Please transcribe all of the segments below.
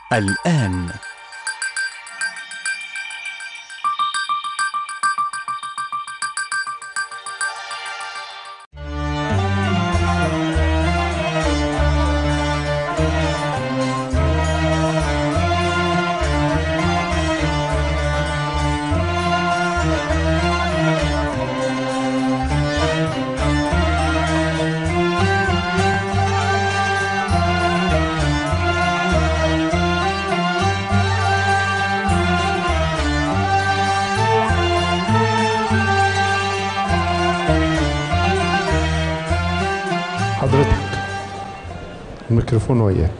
الآن حضرتك الميكروفون وياك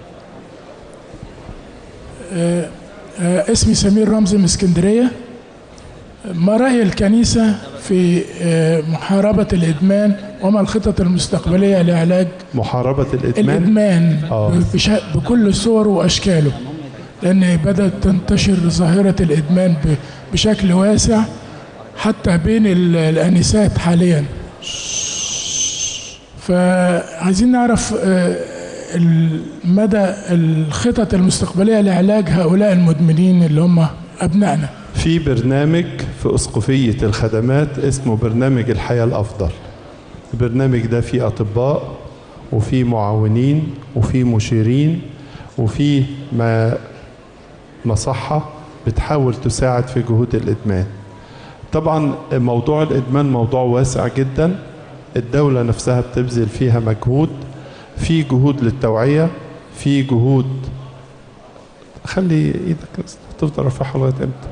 آه، اسمي سمير رمزي من اسكندرية ما رأي الكنيسة في آه، محاربة الإدمان وما الخطط المستقبلية لعلاج محاربة الإدمان الإدمان آه. بش- بكل صوره وأشكاله لأن بدأت تنتشر ظاهرة الإدمان ب- بشكل واسع حتى بين ال- الآنسات حاليا فعايزين نعرف آه، مدى الخطط المستقبلية لعلاج هؤلاء المدمنين اللي هم أبنائنا في برنامج في أسقفية الخدمات اسمه برنامج الحياة الأفضل البرنامج ده فيه أطباء وفيه معاونين وفيه مشيرين وفيه ما مصحة بتحاول تساعد في جهود الإدمان طبعا موضوع الإدمان موضوع واسع جدا الدولة نفسها بتبذل فيها مجهود في جهود للتوعية في جهود خلي ايدك تفضل رافعها لغايه امتى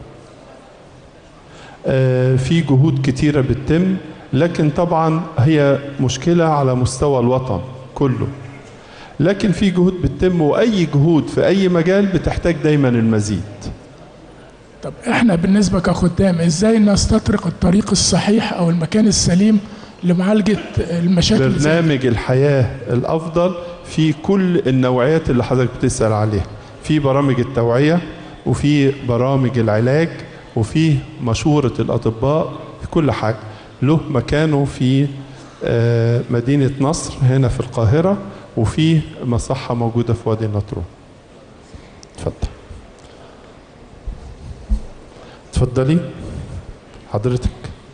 آه، في جهود كتيرة بتتم لكن طبعا هي مشكلة على مستوى الوطن كله لكن في جهود بتتم وأي جهود في أي مجال بتحتاج دايما المزيد طب احنا بالنسبة كخدام ازاي نستطرق الطريق الصحيح او المكان السليم لمعالجة المشاكل زي برنامج الحياة الأفضل في كل النوعيات اللي حضرتك بتسأل عليها في برامج التوعية وفي برامج العلاج وفي مشورة الأطباء في كل حاجة له مكانه في آه، مدينة نصر هنا في القاهرة وفي مصحة موجودة في وادي النطرون اتفضل اتفضلي حضرتك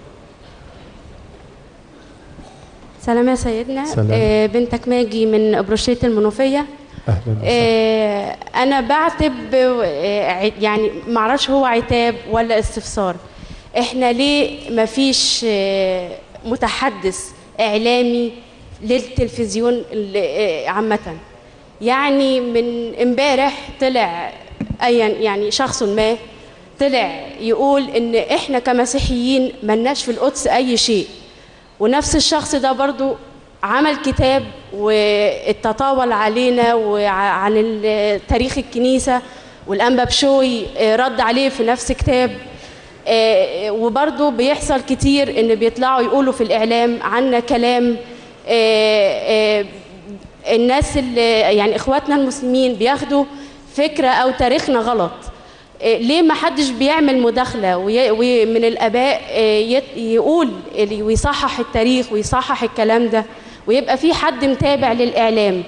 سلام يا سيدنا سلام. آه، بنتك ماجي من أبروشية المنوفية أهلا وسهلا آه، أنا بعتب آه، ع- يعني معرفش هو عتاب ولا استفسار إحنا ليه مفيش آه، متحدث إعلامي للتلفزيون ال- آه، عامة يعني من امبارح طلع أيا يعني شخص ما طلع يقول إن إحنا كمسيحيين ملناش في القدس أي شيء ونفس الشخص ده برضو عمل كتاب واتطاول علينا وعن ال- تاريخ الكنيسة والأنبا بشوي آه، رد عليه في نفس كتاب آه، وبرضو بيحصل كتير ان بيطلعوا يقولوا في الإعلام عنا كلام آه، آه، الناس اللي يعني اخواتنا المسلمين بياخدوا فكرة او تاريخنا غلط إيه، ليه ما حدش بيعمل مداخلة وي- ومن الآباء إيه، يت- يقول اللي- ويصحح التاريخ ويصحح الكلام ده ويبقى في حد متابع للإعلام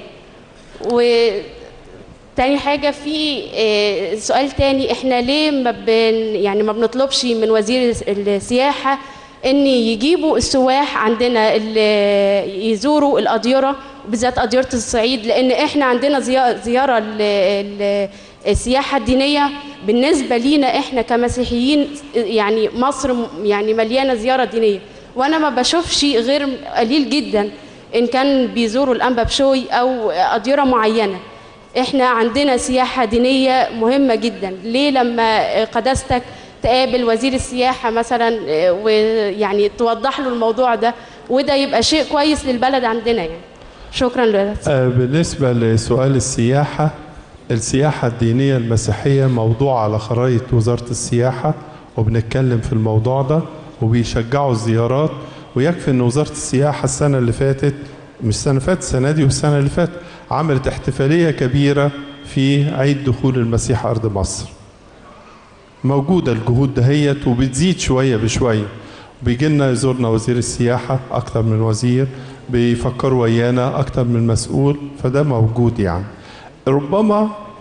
وتاني حاجة في إيه، سؤال تاني احنا ليه ما بن يعني ما بنطلبش من وزير الس- السياحة ان يجيبوا السواح عندنا اللي يزوروا الأديرة بالذات أديرة الصعيد لأن احنا عندنا زيا- زيارة ل- ل- السياحة الدينية بالنسبة لينا احنا كمسيحيين يعني مصر م- يعني مليانة زيارة دينية وانا ما بشوفش غير قليل جدا ان كان بيزوروا الانبا بشوي او اديرة معينة احنا عندنا سياحة دينية مهمة جدا ليه لما قداستك تقابل وزير السياحة مثلا اه، ويعني توضح له الموضوع ده وده يبقى شيء كويس للبلد عندنا يعني شكرا لك آه، بالنسبة لسؤال السياحة السياحة الدينية المسيحية موضوع على خرائط وزارة السياحة وبنتكلم في الموضوع ده وبيشجعوا الزيارات ويكفي ان وزارة السياحة السنة اللي فاتت مش السنة اللي فاتت السنة دي والسنة اللي فاتت عملت احتفالية كبيرة في عيد دخول المسيح أرض مصر موجودة الجهود دهيت وبتزيد شوية بشوية بيجي لنا يزورنا وزير السياحة أكتر من وزير بيفكروا ويانا أكتر من مسؤول فده موجود يعني ربما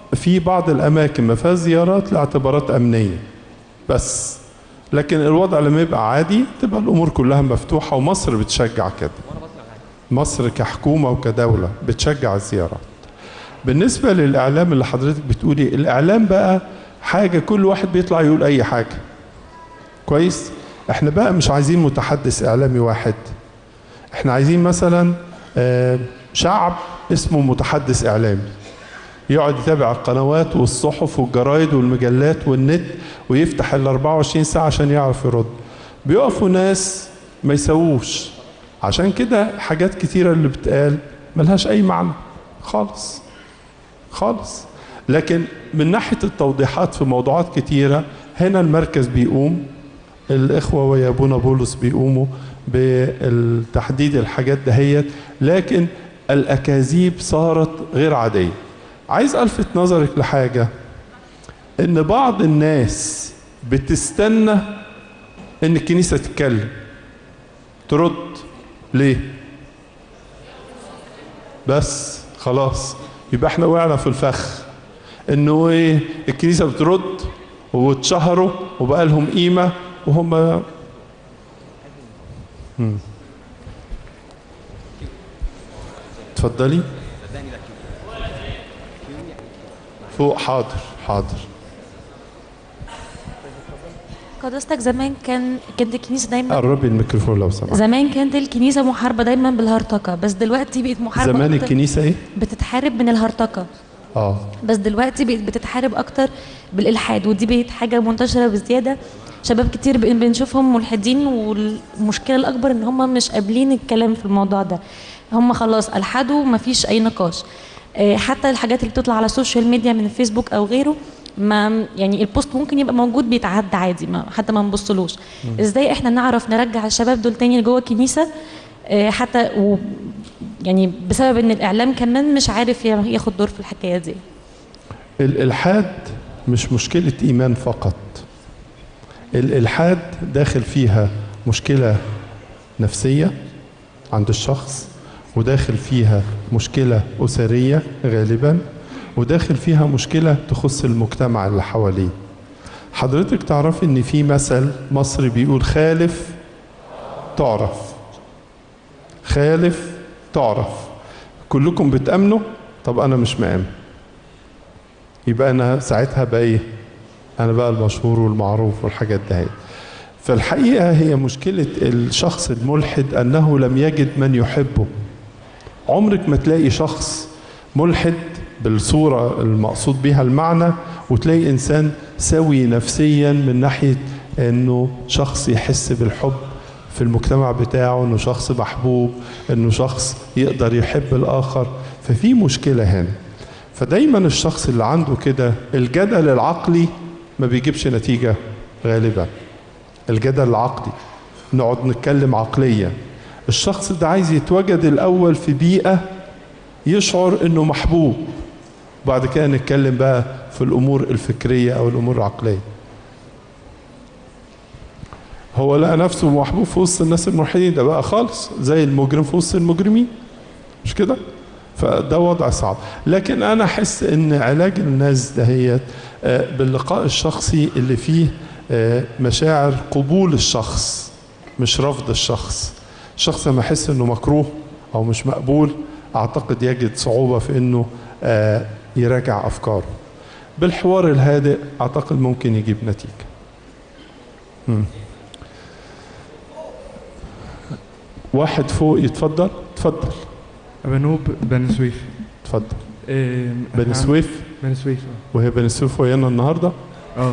في بعض الاماكن ما فيهاش زيارات لاعتبارات امنيه بس لكن الوضع لما يبقى عادي تبقى الامور كلها مفتوحه ومصر بتشجع كده مصر كحكومه وكدوله بتشجع الزيارات بالنسبه للاعلام اللي حضرتك بتقولي الاعلام بقى حاجه كل واحد بيطلع يقول اي حاجه كويس احنا بقى مش عايزين متحدث اعلامي واحد احنا عايزين مثلا آه، شعب اسمه متحدث اعلامي يقعد يتابع القنوات والصحف والجرايد والمجلات والنت ويفتح ال 24 ساعة عشان يعرف يرد بيقفوا ناس ما يسووش عشان كده حاجات كتيرة اللي بتقال ملهاش أي معنى خالص خالص لكن من ناحية التوضيحات في موضوعات كتيرة هنا المركز بيقوم الإخوة ويا أبونا بولس بيقوموا بالتحديد الحاجات دهيت لكن الأكاذيب صارت غير عادية عايز ألفت نظرك لحاجة إن بعض الناس بتستنى إن الكنيسة تتكلم ترد ليه؟ بس خلاص يبقى احنا وقعنا في الفخ انه ايه الكنيسه بترد واتشهروا وبقى لهم قيمه وهم مم. اتفضلي فوق حاضر حاضر قداستك زمان كان كانت الكنيسه دايما قربي الميكروفون لو سمحت زمان كانت الكنيسه محاربه دايما بالهرطقه بس دلوقتي بقت محاربه زمان أكتر الكنيسه ايه بتتحارب من الهرطقه اه بس دلوقتي بقت بتتحارب اكتر بالالحاد ودي بقت حاجه منتشره بزياده شباب كتير بن- بنشوفهم ملحدين والمشكله الاكبر ان هم مش قابلين الكلام في الموضوع ده هم خلاص الحدوا مفيش اي نقاش آه، حتى الحاجات اللي بتطلع على السوشيال ميديا من الفيسبوك او غيره ما يعني البوست ممكن يبقى موجود بيتعدى عادي ما حتى ما نبصلوش ازاي احنا نعرف نرجع الشباب دول تاني لجوه الكنيسه آه، حتى و يعني بسبب ان الاعلام كمان مش عارف ياخد دور في الحكايه دي الالحاد مش مشكله ايمان فقط الالحاد داخل فيها مشكله نفسيه عند الشخص وداخل فيها مشكله اسريه غالبا وداخل فيها مشكله تخص المجتمع اللي حواليه حضرتك تعرفي ان في مثل مصري بيقول خالف تعرف خالف تعرف كلكم بتامنوا طب انا مش مآمن يبقى انا ساعتها بقى ايه انا بقى المشهور والمعروف والحاجات دي فالحقيقه هي مشكله الشخص الملحد انه لم يجد من يحبه عمرك ما تلاقي شخص ملحد بالصوره المقصود بها المعنى وتلاقي انسان سوي نفسيا من ناحيه انه شخص يحس بالحب في المجتمع بتاعه انه شخص محبوب انه شخص يقدر يحب الاخر ففي مشكله هنا فدايما الشخص اللي عنده كده الجدل العقلي ما بيجيبش نتيجة غالبا الجدل العقلي نقعد نتكلم عقليا الشخص ده عايز يتواجد الأول في بيئة يشعر إنه محبوب بعد كده نتكلم بقى في الأمور الفكرية أو الأمور العقلية هو لقى نفسه محبوب في وسط الناس الملحدين ده بقى خالص زي المجرم في وسط المجرمين مش كده؟ فده وضع صعب لكن انا احس ان علاج الناس دهيت آه، باللقاء الشخصي اللي فيه آه، مشاعر قبول الشخص مش رفض الشخص الشخص لما يحس انه مكروه او مش مقبول اعتقد يجد صعوبه في انه آه، يراجع افكاره بالحوار الهادئ اعتقد ممكن يجيب نتيجه مم. واحد فوق يتفضل اتفضل بنوب بني سويف اتفضل إيه، بني إحنا- سويف بني سويف وهي بني سويف ويانا النهارده اه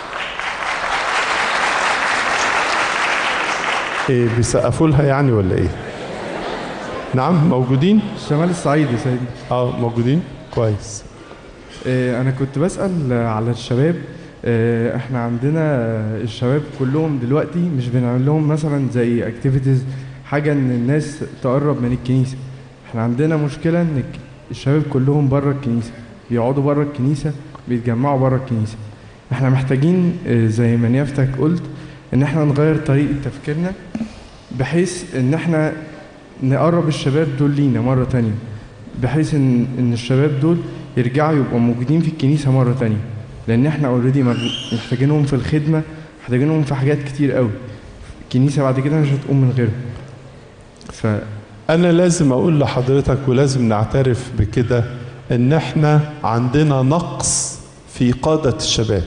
ايه بيسقفوا لها يعني ولا ايه؟ نعم موجودين؟ الشمال الصعيدي سيدي اه موجودين كويس إيه، انا كنت بسأل على الشباب إيه، احنا عندنا الشباب كلهم دلوقتي مش بنعمل لهم مثلا زي اكتيفيتيز حاجة ان الناس تقرب من الكنيسة احنا عندنا مشكلة ان الك- الشباب كلهم بره الكنيسة بيقعدوا بره الكنيسة بيتجمعوا بره الكنيسة احنا محتاجين إيه، زي ما نيافتك قلت ان احنا نغير طريقة تفكيرنا بحيث ان احنا نقرب الشباب دول لينا مرة تانية بحيث ان ان الشباب دول يرجعوا يبقوا موجودين في الكنيسة مرة تانية لأن احنا اوريدي محتاجينهم في الخدمة محتاجينهم في حاجات كتير قوي الكنيسة بعد كده مش هتقوم من غيرهم ف أنا لازم أقول لحضرتك ولازم نعترف بكده إن إحنا عندنا نقص في قادة الشباب.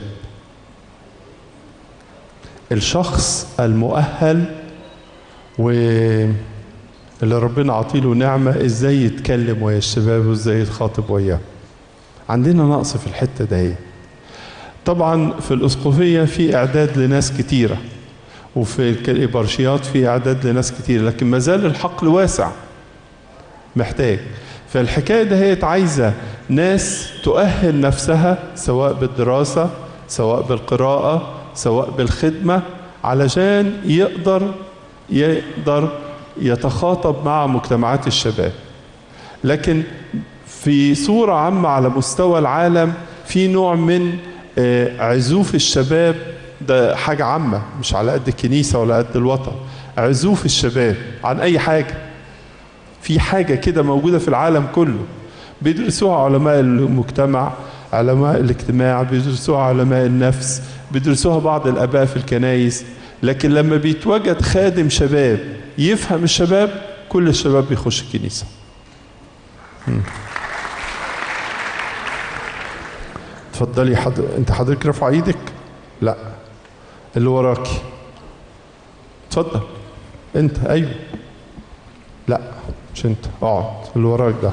الشخص المؤهل واللي ربنا عطيله نعمة إزاي يتكلم ويا الشباب وإزاي يتخاطب وياه. عندنا نقص في الحتة دي. طبعا في الأسقفية في إعداد لناس كتيرة. وفي الإبرشيات في إعداد لناس كتير لكن ما زال الحقل واسع محتاج فالحكاية ده هي عايزة ناس تؤهل نفسها سواء بالدراسة سواء بالقراءة سواء بالخدمة علشان يقدر يقدر يتخاطب مع مجتمعات الشباب لكن في صورة عامة على مستوى العالم في نوع من عزوف الشباب ده حاجة عامة مش على قد الكنيسة ولا قد الوطن عزوف الشباب عن أي حاجة في حاجة كده موجودة في العالم كله بيدرسوها علماء المجتمع علماء الاجتماع بيدرسوها علماء النفس بيدرسوها بعض الآباء في الكنايس لكن لما بيتوجد خادم شباب يفهم الشباب كل الشباب بيخش الكنيسة اتفضلي حضر... انت حضرتك رفع ايدك لا اللي وراكي اتفضل انت ايوه لا مش انت اقعد اللي وراك ده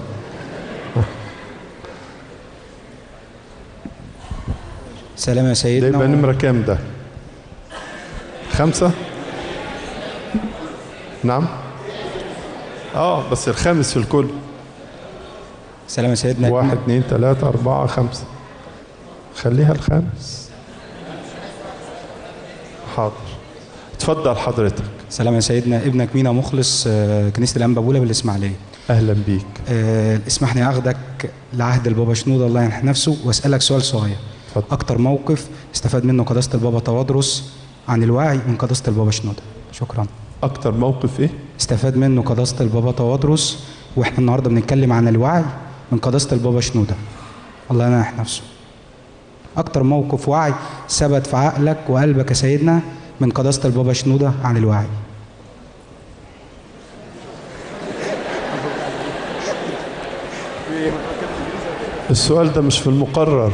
سلام يا ده سيدنا يبقى نمرة كام ده خمسة نعم اه بس الخامس في الكل سلام يا سيدنا واحد اتنين تلاتة أربعة خمسة خليها الخامس حاضر اتفضل حضرتك سلام يا سيدنا ابنك مينا مخلص آه، كنيسة الأنبابولة بالإسماعيلية أهلا بيك آه، اسمحني أخدك لعهد البابا شنودة الله ينح نفسه وأسألك سؤال صغير اتفضل. أكتر موقف استفاد منه قداسة البابا توادرس عن الوعي من قداسة البابا شنودة شكرا أكتر موقف إيه؟ استفاد منه قداسة البابا توادرس واحنا النهارده بنتكلم عن الوعي من قداسة البابا شنودة الله ينح نفسه أكتر موقف وعي ثبت في عقلك وقلبك يا سيدنا من قداسة البابا شنودة عن الوعي السؤال ده مش في المقرر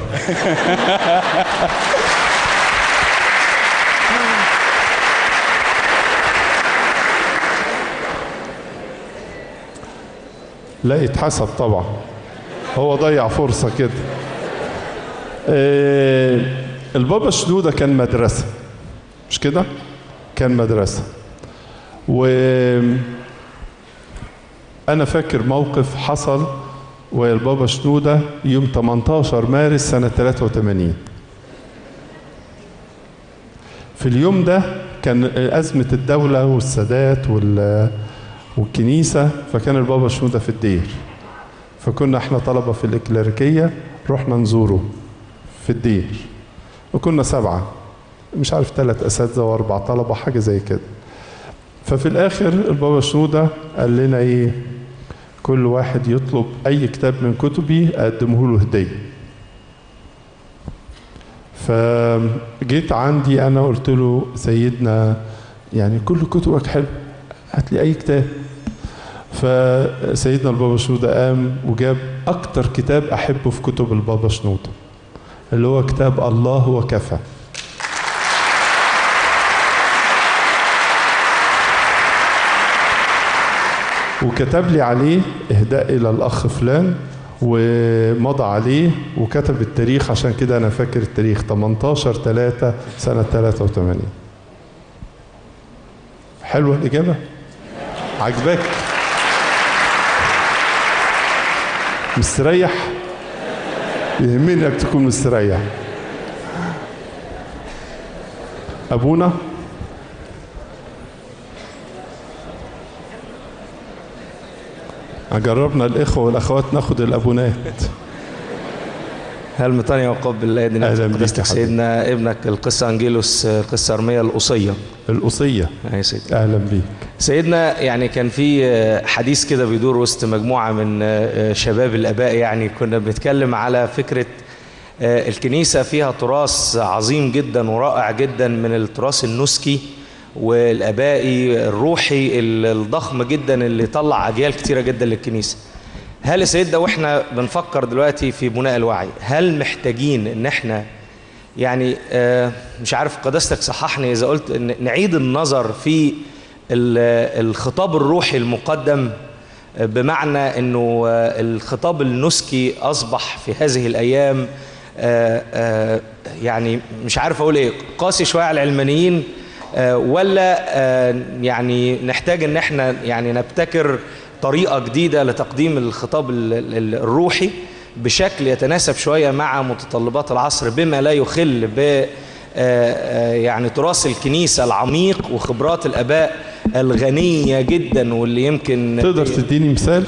لا يتحسب طبعا هو ضيع فرصة كده آه، البابا شنودة كان مدرسة مش كده كان مدرسة و أنا فاكر موقف حصل والبابا شنودة يوم 18 مارس سنة 83 في اليوم ده كان أزمة الدولة والسادات وال والكنيسة فكان البابا شنودة في الدير فكنا احنا طلبة في الإكليريكية رحنا نزوره في الدير وكنا سبعة مش عارف ثلاث أساتذة وأربع طلبة حاجة زي كده ففي الآخر البابا شنودة قال لنا إيه كل واحد يطلب أي كتاب من كتبي أقدمه له هدية فجيت عندي أنا قلت له سيدنا يعني كل كتبك حلو هات لي أي كتاب فسيدنا البابا شنودة قام وجاب أكتر كتاب أحبه في كتب البابا شنودة اللي هو كتاب الله وكفى وكتب لي عليه إهداء إلى الأخ فلان ومضى عليه وكتب التاريخ عشان كده أنا فاكر التاريخ 18 3 سنة 83 حلوة الإجابة؟ عجبك؟ مستريح؟ يهمني إنك تكون مستريح أبونا جربنا الإخوة والأخوات ناخد الأبونات هل مطاني وقب الايدي أهلاً بيك قداستك يا حبيبي. سيدنا ابنك القصه انجيلوس القصه ارميه القصيه القصية يا سيدي أهلا بيك سيدنا يعني كان في حديث كده بيدور وسط مجموعة من شباب الآباء يعني كنا بنتكلم على فكرة الكنيسة فيها تراث عظيم جدا ورائع جدا من التراث النسكي والآبائي الروحي الضخم جدا اللي طلع أجيال كتيرة جدا للكنيسة هل يا سيدنا واحنا بنفكر دلوقتي في بناء الوعي هل محتاجين ان احنا يعني آه، مش عارف قداستك صححني اذا قلت ان نعيد النظر في ال- الخطاب الروحي المقدم آه، بمعنى انه آه، الخطاب النسكي اصبح في هذه الايام آه، آه، يعني مش عارف اقول ايه قاسي شويه على العلمانيين آه، ولا آه، يعني نحتاج ان احنا يعني نبتكر طريقه جديده لتقديم الخطاب ال- ال- الروحي بشكل يتناسب شويه مع متطلبات العصر بما لا يخل ب آه، آه، يعني تراث الكنيسه العميق وخبرات الاباء الغنيه جدا واللي يمكن تقدر تديني مثال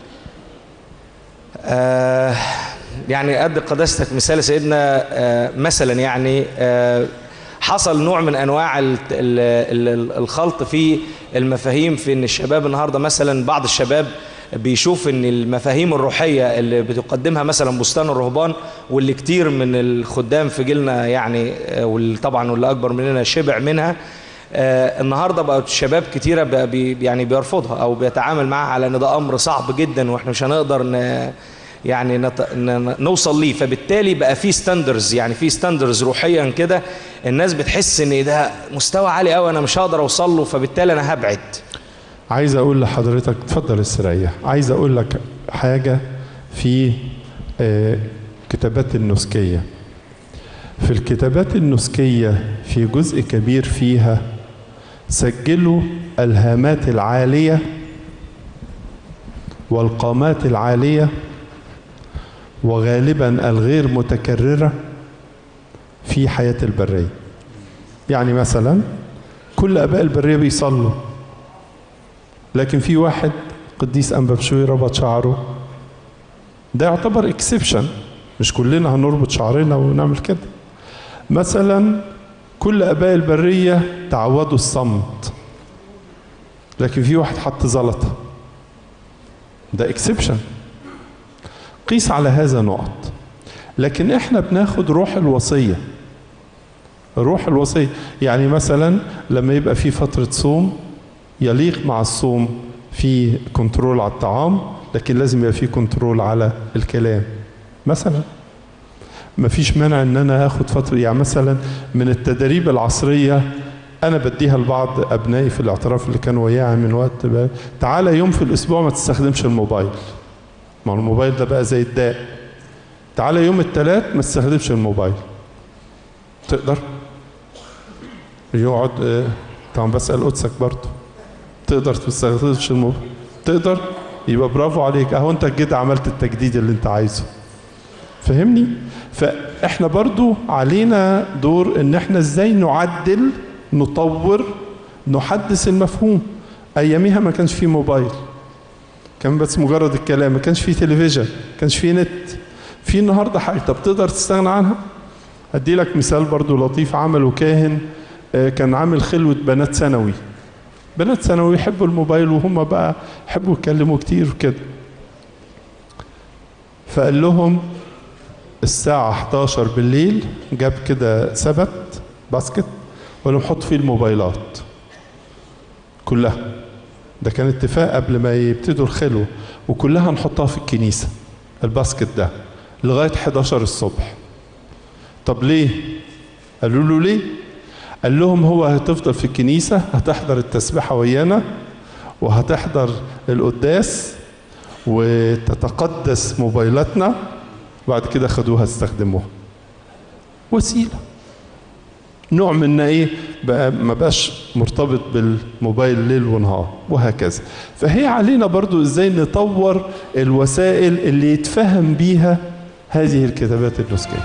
آه يعني قد قداستك مثال سيدنا آه مثلا يعني آه حصل نوع من انواع ال- ال- ال- الخلط في المفاهيم في ان الشباب النهارده مثلا بعض الشباب بيشوف ان المفاهيم الروحيه اللي بتقدمها مثلا بستان الرهبان واللي كتير من الخدام في جيلنا يعني آه، واللي طبعا واللي اكبر مننا شبع منها آه، النهارده بقى الشباب كتيره بقى بي يعني بيرفضها او بيتعامل معها على ان ده امر صعب جدا واحنا مش هنقدر ن يعني نت... ن... نوصل ليه فبالتالي بقى في ستاندرز يعني في ستاندرز روحيا كده الناس بتحس ان ده مستوى عالي قوي انا مش هقدر اوصل له فبالتالي انا هبعد عايز اقول لحضرتك اتفضل استريح عايز اقول لك حاجه في آه، كتابات النسكيه في الكتابات النسكيه في جزء كبير فيها سجلوا الهامات العاليه والقامات العاليه وغالبا الغير متكرره في حياه البريه يعني مثلا كل اباء البريه بيصلوا لكن في واحد قديس أنبا بشوي ربط شعره ده يعتبر اكسبشن مش كلنا هنربط شعرنا ونعمل كده مثلا كل اباء البريه تعودوا الصمت لكن في واحد حط زلطه ده اكسبشن قيس على هذا نقط لكن احنا بناخد روح الوصيه روح الوصيه يعني مثلا لما يبقى في فتره صوم يليق مع الصوم في كنترول على الطعام لكن لازم يبقى في كنترول على الكلام مثلا ما فيش مانع ان انا اخد فتره يعني مثلا من التدريب العصريه انا بديها لبعض ابنائي في الاعتراف اللي كانوا وياي من وقت بقى تعالى يوم في الاسبوع ما تستخدمش الموبايل ما هو الموبايل ده بقى زي الداء تعالى يوم الثلاث ما تستخدمش الموبايل تقدر يقعد آه، طبعا بسال قدسك برضه تقدر تستخدمش الموبايل تقدر يبقى برافو عليك اهو انت كده عملت التجديد اللي انت عايزه فهمني فاحنا برضو علينا دور ان احنا ازاي نعدل نطور نحدث المفهوم اياميها ما كانش فيه موبايل كان بس مجرد الكلام ما كانش فيه تلفزيون ما كانش فيه نت في النهارده حاجه طب تقدر تستغنى عنها ادي لك مثال برضو لطيف عمله كاهن آه، كان عامل خلوه بنات ثانوي بنات ثانوي يحبوا الموبايل وهم بقى يحبوا يتكلموا كتير وكده فقال لهم الساعة 11 بالليل جاب كده سبت باسكت وقال لهم حطوا فيه الموبايلات كلها ده كان اتفاق قبل ما يبتدوا الخلوة وكلها نحطها في الكنيسة الباسكت ده لغاية 11 الصبح طب ليه؟ قالوا له ليه؟ قال لهم هو هتفضل في الكنيسة هتحضر التسبيحة ويانا وهتحضر القداس وتتقدس موبايلاتنا بعد كده خدوها استخدموها وسيلة نوع من ايه بقى ما بقاش مرتبط بالموبايل ليل ونهار وهكذا فهي علينا برضو ازاي نطور الوسائل اللي يتفهم بيها هذه الكتابات النسكيه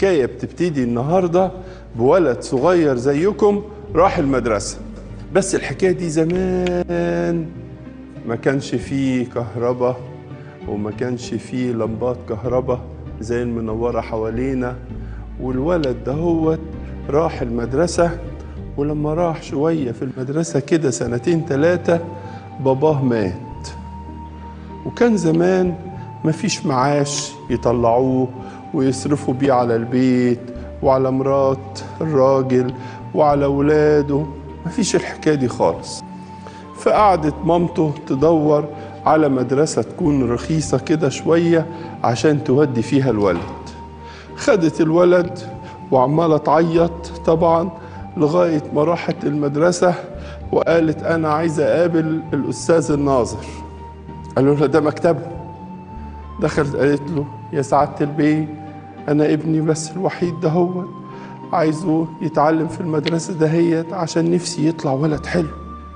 الحكاية بتبتدي النهاردة بولد صغير زيكم راح المدرسة بس الحكاية دي زمان ما كانش فيه كهرباء وما كانش فيه لمبات كهرباء زي المنورة حوالينا والولد دهوت راح المدرسة ولما راح شوية في المدرسة كده سنتين ثلاثة باباه مات وكان زمان مفيش معاش يطلعوه ويصرفوا بيه على البيت وعلى مرات الراجل وعلى ولاده مفيش الحكاية دي خالص فقعدت مامته تدور على مدرسة تكون رخيصة كده شوية عشان تودي فيها الولد خدت الولد وعمالة تعيط طبعا لغاية ما راحت المدرسة وقالت أنا عايزة أقابل الأستاذ الناظر قالوا لها ده مكتبه دخلت قالت له يا سعادة البيه أنا ابني بس الوحيد ده هو عايزه يتعلم في المدرسة دهيت عشان نفسي يطلع ولد حلو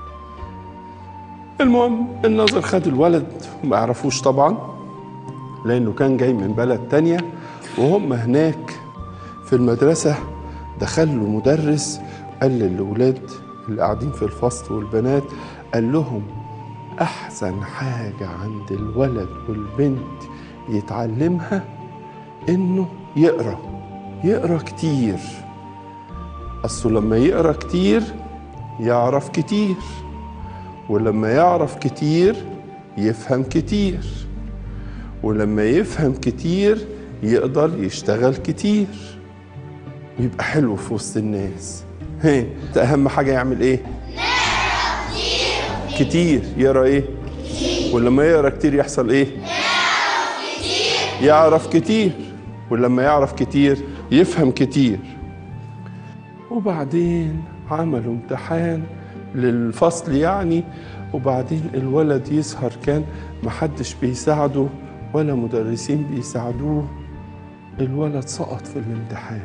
المهم الناظر خد الولد وما يعرفوش طبعا لأنه كان جاي من بلد تانية وهم هناك في المدرسة دخل له مدرس قال للولاد اللي قاعدين في الفصل والبنات قال لهم أحسن حاجة عند الولد والبنت يتعلمها إنه يقرأ يقرأ كتير أصله لما يقرأ كتير يعرف كتير ولما يعرف كتير يفهم كتير ولما يفهم كتير يقدر يشتغل كتير ويبقى حلو في وسط الناس هي أهم حاجة يعمل إيه؟ كتير يقرا ايه ولما يقرا كتير يحصل ايه يعرف كتير ولما يعرف كتير يفهم كتير وبعدين عملوا امتحان للفصل يعني وبعدين الولد يسهر كان محدش بيساعده ولا مدرسين بيساعدوه الولد سقط في الامتحان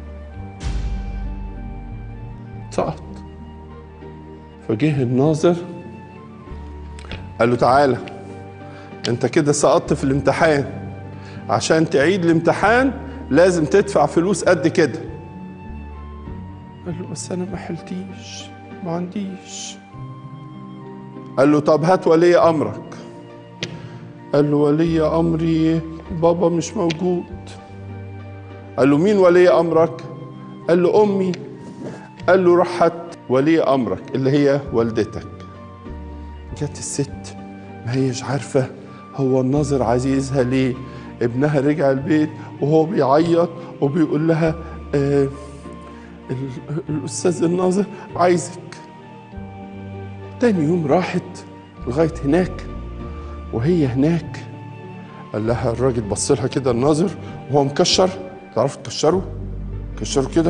سقط فجه الناظر قال له تعالى انت كده سقطت في الامتحان عشان تعيد الامتحان لازم تدفع فلوس قد كده قال له بس انا ما حلتيش ما عنديش قال له طب هات ولي امرك قال له ولي امري بابا مش موجود قال له مين ولي امرك قال له امي قال له روح هات ولي امرك اللي هي والدتك جت الست ما هيش عارفه هو الناظر عايزها ليه ابنها رجع البيت وهو بيعيط وبيقول لها آه ال- الاستاذ الناظر عايزك تاني يوم راحت لغايه هناك وهي هناك قال لها الراجل بص لها كده الناظر وهو مكشر تعرفوا تكشروا كشروا كده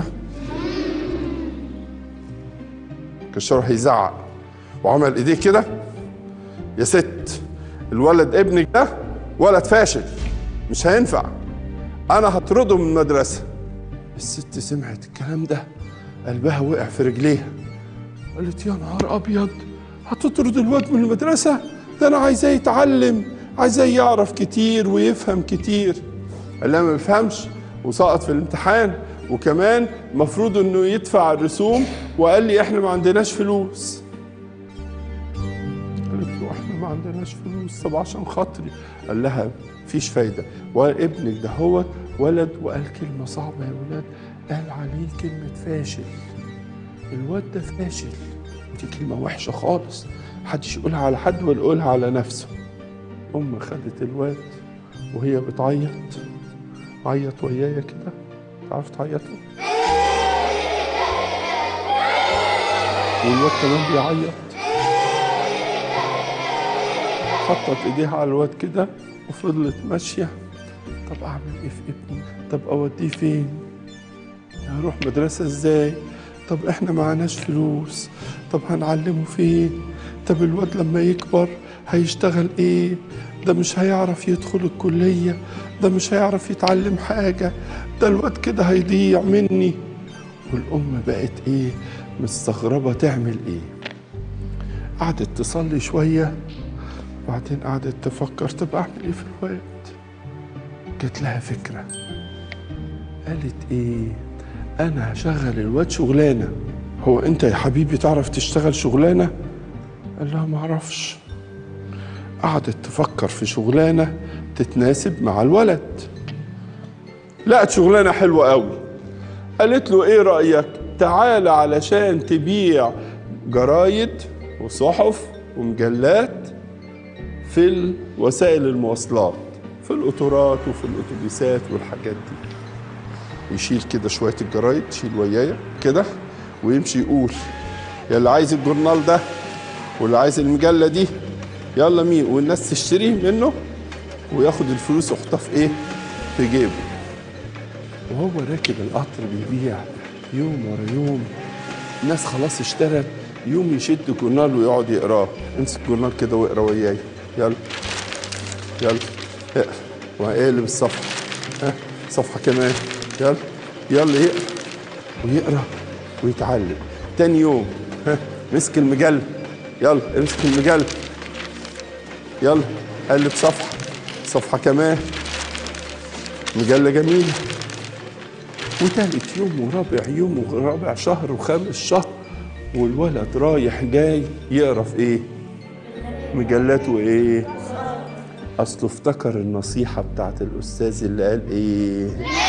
كشروا هيزعق وعمل ايديه كده يا ست الولد ابنك ده ولد فاشل مش هينفع انا هطرده من المدرسه الست سمعت الكلام ده قلبها وقع في رجليها قالت يا نهار ابيض هتطرد الواد من المدرسه ده انا عايزاه يتعلم عايزاه يعرف كتير ويفهم كتير قال لها ما بيفهمش وسقط في الامتحان وكمان المفروض انه يدفع الرسوم وقال لي احنا ما عندناش فلوس قالت له احنا ما عندناش فلوس طب عشان خاطري قال لها مفيش فايده وابنك ده هو ولد وقال كلمه صعبه يا ولاد قال عليه كلمه فاشل الواد ده فاشل دي كلمه وحشه خالص محدش يقولها على حد ولا يقولها على نفسه ام خدت الواد وهي بتعيط عيط ويايا كده تعرف تعيطوا والواد كمان بيعيط حطت ايديها على الواد كده وفضلت ماشيه طب اعمل ايه في ابني طب اوديه فين هروح مدرسه ازاي طب احنا معناش فلوس طب هنعلمه فين طب الواد لما يكبر هيشتغل ايه ده مش هيعرف يدخل الكلية ده مش هيعرف يتعلم حاجة ده الواد كده هيضيع مني والأم بقت ايه مستغربة تعمل ايه قعدت تصلي شوية بعدين قعدت تفكر طب اعمل ايه في الواد جات لها فكرة قالت ايه انا هشغل الواد شغلانه هو انت يا حبيبي تعرف تشتغل شغلانه قال لها ما اعرفش قعدت تفكر في شغلانه تتناسب مع الولد لقت شغلانه حلوه قوي قالت له ايه رايك تعالى علشان تبيع جرايد وصحف ومجلات في وسائل المواصلات في القطارات وفي الاتوبيسات والحاجات دي يشيل كده شويه الجرايد يشيل ويايا كده ويمشي يقول يا اللي عايز الجورنال ده واللي عايز المجله دي يلا مين والناس تشتريه منه وياخد الفلوس يحطها في ايه في جيبه وهو راكب القطر بيبيع يوم ورا يوم الناس خلاص اشترت يوم يشد جورنال ويقعد يقراه امسك جورنال كده واقرا وياي يلا يلا اقرا وهقلب الصفحه ها صفحه كمان يلا يلا يقرا ويقرا ويتعلم تاني يوم ها مسك المجله يلا امسك المجله يلا قلب صفحه صفحه كمان مجله جميله وتالت يوم ورابع يوم ورابع شهر وخامس شهر والولد رايح جاي يقرا في ايه مجلات وايه اصله افتكر النصيحه بتاعت الاستاذ اللي قال ايه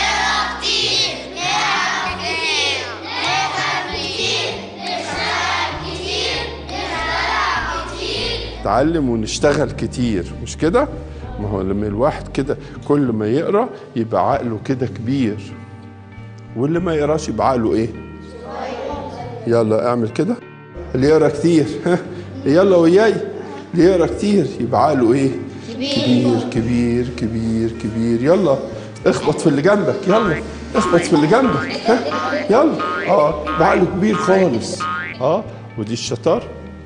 نتعلم ونشتغل كتير مش كده ما هو لما الواحد كده كل ما يقرا يبقى عقله كده كبير واللي ما يقراش يبقى عقله ايه يلا اعمل كده اللي يقرا كتير ها يلا وياي اللي يقرا كتير يبقى عقله ايه كبير كبير كبير كبير يلا اخبط في اللي جنبك يلا اخبط في اللي جنبك ها يلا اه ده عقله كبير خالص اه ودي الشطار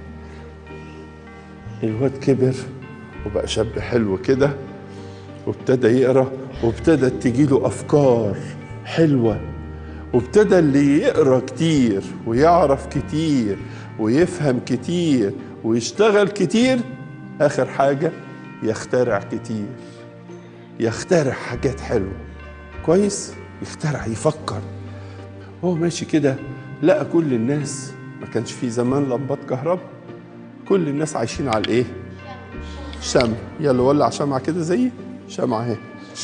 الواد كبر وبقى شاب حلو كده وابتدى يقرا وابتدت تجيله افكار حلوه وابتدى اللي يقرا كتير ويعرف كتير ويفهم كتير ويشتغل كتير اخر حاجه يخترع كتير يخترع حاجات حلوه كويس يخترع يفكر هو ماشي كده لقى كل الناس ما كانش في زمان لمبات كهرباء كل الناس عايشين على الايه شمع يلا ولع شمعة كده زي شمعة اهي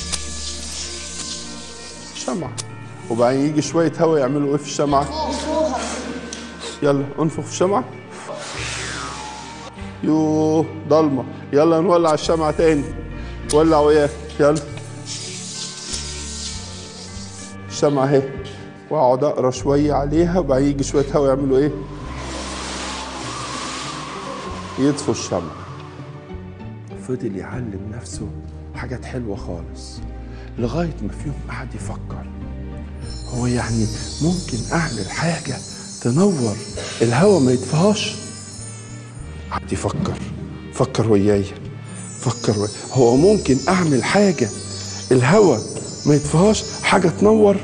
شمعة وبعدين يجي شوية هوا يعملوا ايه في الشمعة يلا انفخ في الشمعة يوه ضلمة يلا نولع الشمعة تاني ولع وياك يلا الشمعة اهي واقعد اقرا شوية عليها وبعدين يجي شوية هوا يعملوا ايه يطفوا الشمعة فضل يعلم نفسه حاجات حلوة خالص لغاية ما في يوم قعد يفكر هو يعني ممكن أعمل حاجة تنور الهوا ما يطفيهاش قعد يفكر فكر وياي فكر وياي هو ممكن أعمل حاجة الهوا ما يطفيهاش حاجة تنور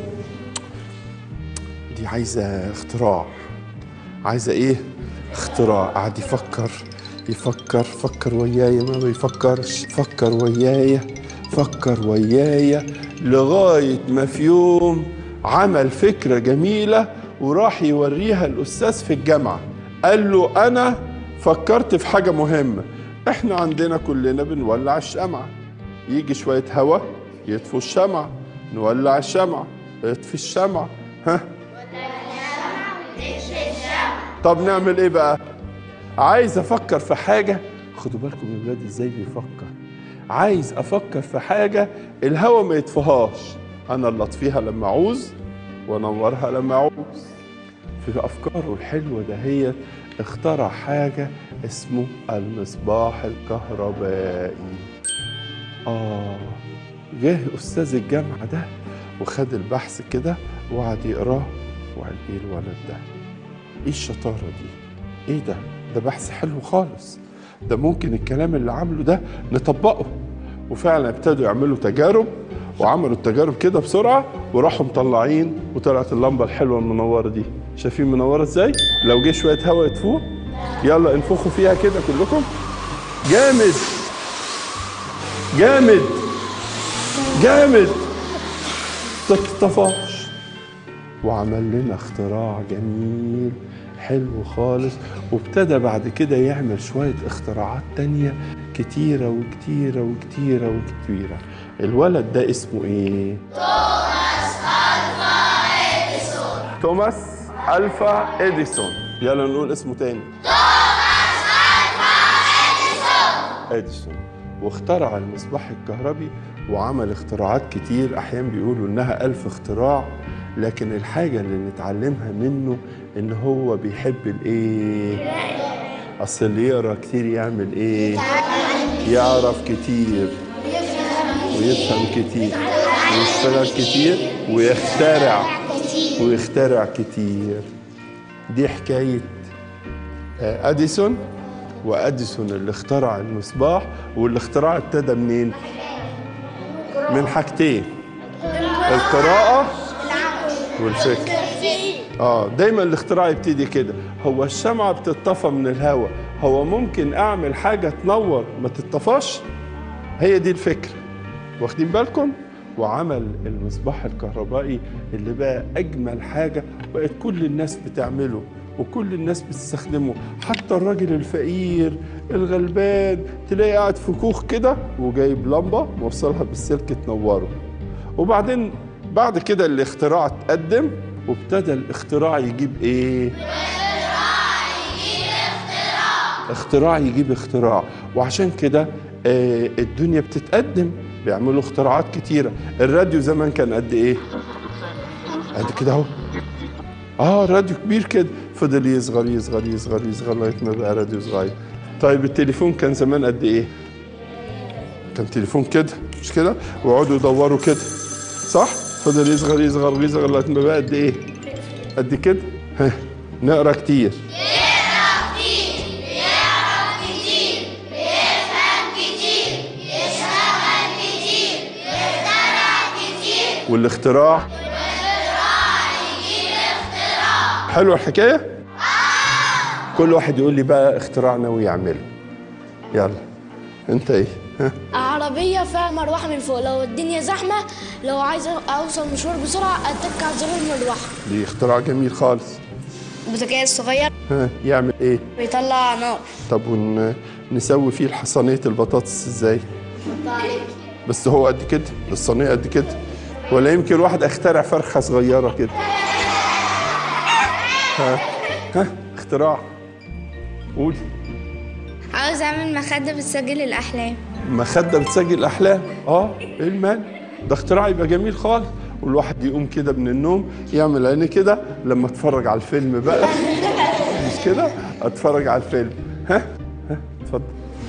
دي عايزة اختراع عايزة ايه اختراع قعد يفكر يفكر فكر ويايا ما بيفكرش فكر ويايا فكر ويايا لغاية ما في يوم عمل فكرة جميلة وراح يوريها الأستاذ في الجامعة قال له أنا فكرت في حاجة مهمة احنا عندنا كلنا بنولع الشمعة يجي شوية هوا يطفوا الشمعة نولع الشمعة يطفي الشمعة ها طب نعمل ايه بقى عايز افكر في حاجه خدوا بالكم يا ولاد ازاي بيفكر عايز افكر في حاجه الهوا ما يطفيهاش انا اللي اطفيها لما اعوز وانورها لما اعوز في افكاره الحلوه دهيت اخترع حاجه اسمه المصباح الكهربائي اه جه استاذ الجامعه ده وخد البحث كده وقعد يقراه وقال ايه الولد ده ايه الشطاره دي ايه ده ده بحث حلو خالص ده ممكن الكلام اللي عامله ده نطبقه وفعلا ابتدوا يعملوا تجارب وعملوا التجارب كده بسرعه وراحوا مطلعين وطلعت اللمبه الحلوه المنوره دي شايفين منوره ازاي لو جه شويه هواء يطفوه يلا انفخوا فيها كده كلكم جامد جامد جامد تتطفاش وعمل لنا اختراع جميل حلو خالص وابتدى بعد كده يعمل شوية اختراعات تانية كتيرة وكتيرة وكتيرة وكتيرة الولد ده اسمه ايه؟ توماس ألفا إديسون يلا نقول اسمه تاني اديسون واخترع المصباح الكهربي وعمل اختراعات كتير احيانا بيقولوا انها الف اختراع لكن الحاجه اللي نتعلمها منه ان هو بيحب الايه اصل اللي يقرا كتير يعمل ايه يعرف كتير ويفهم كتير ويشتغل كتير ويخترع ويخترع كتير دي حكايه آه، اديسون واديسون اللي اخترع المصباح والاختراع ابتدى منين؟ من حاجتين القراءة والفكر اه دايما الاختراع يبتدي كده هو الشمعة بتطفى من الهواء هو ممكن اعمل حاجة تنور ما تطفاش هي دي الفكرة واخدين بالكم وعمل المصباح الكهربائي اللي بقى اجمل حاجة بقت كل الناس بتعمله وكل الناس بتستخدمه حتى الراجل الفقير الغلبان تلاقي قاعد في كوخ كده وجايب لمبة موصلها بالسلك تنوره وبعدين بعد كده الاختراع اتقدم وابتدى الاختراع يجيب ايه اختراع يجيب اختراع وعشان كده آه، الدنيا بتتقدم بيعملوا اختراعات كتيرة الراديو زمان كان قد ايه قد كده اهو اه راديو كبير كده فضل يصغر يصغر يصغر يصغر لغايه ما بقى راديو صغير طيب التليفون كان زمان قد ايه كان تليفون كده مش كده ويقعدوا يدوروا كده صح فضل يصغر يصغر يصغر لغايه ما بقى قد ايه قد كده ها نقرا كتير والاختراع حلوه الحكايه كل واحد يقول لي بقى اختراع ناوي يعمله يلا انت ايه ها عربية فيها مروحة من فوق لو الدنيا زحمة لو عايز أوصل مشوار بسرعة أتك على زر المروحة دي اختراع جميل خالص بوتاجاز صغير ها يعمل ايه بيطلع نار طب ونسوي فيه الحصانية البطاطس ازاي بس هو قد كده الصينية قد كده ولا يمكن واحد اخترع فرخة صغيرة كده ها ها اختراع قولي عاوز أعمل مخدة بتسجل الأحلام مخدة بتسجل الأحلام اه ايه المانع ده اختراع يبقى جميل خالص والواحد يقوم كده من النوم يعمل عيني كده لما اتفرج على الفيلم بقى مش كده اتفرج على الفيلم ها ها اتفضل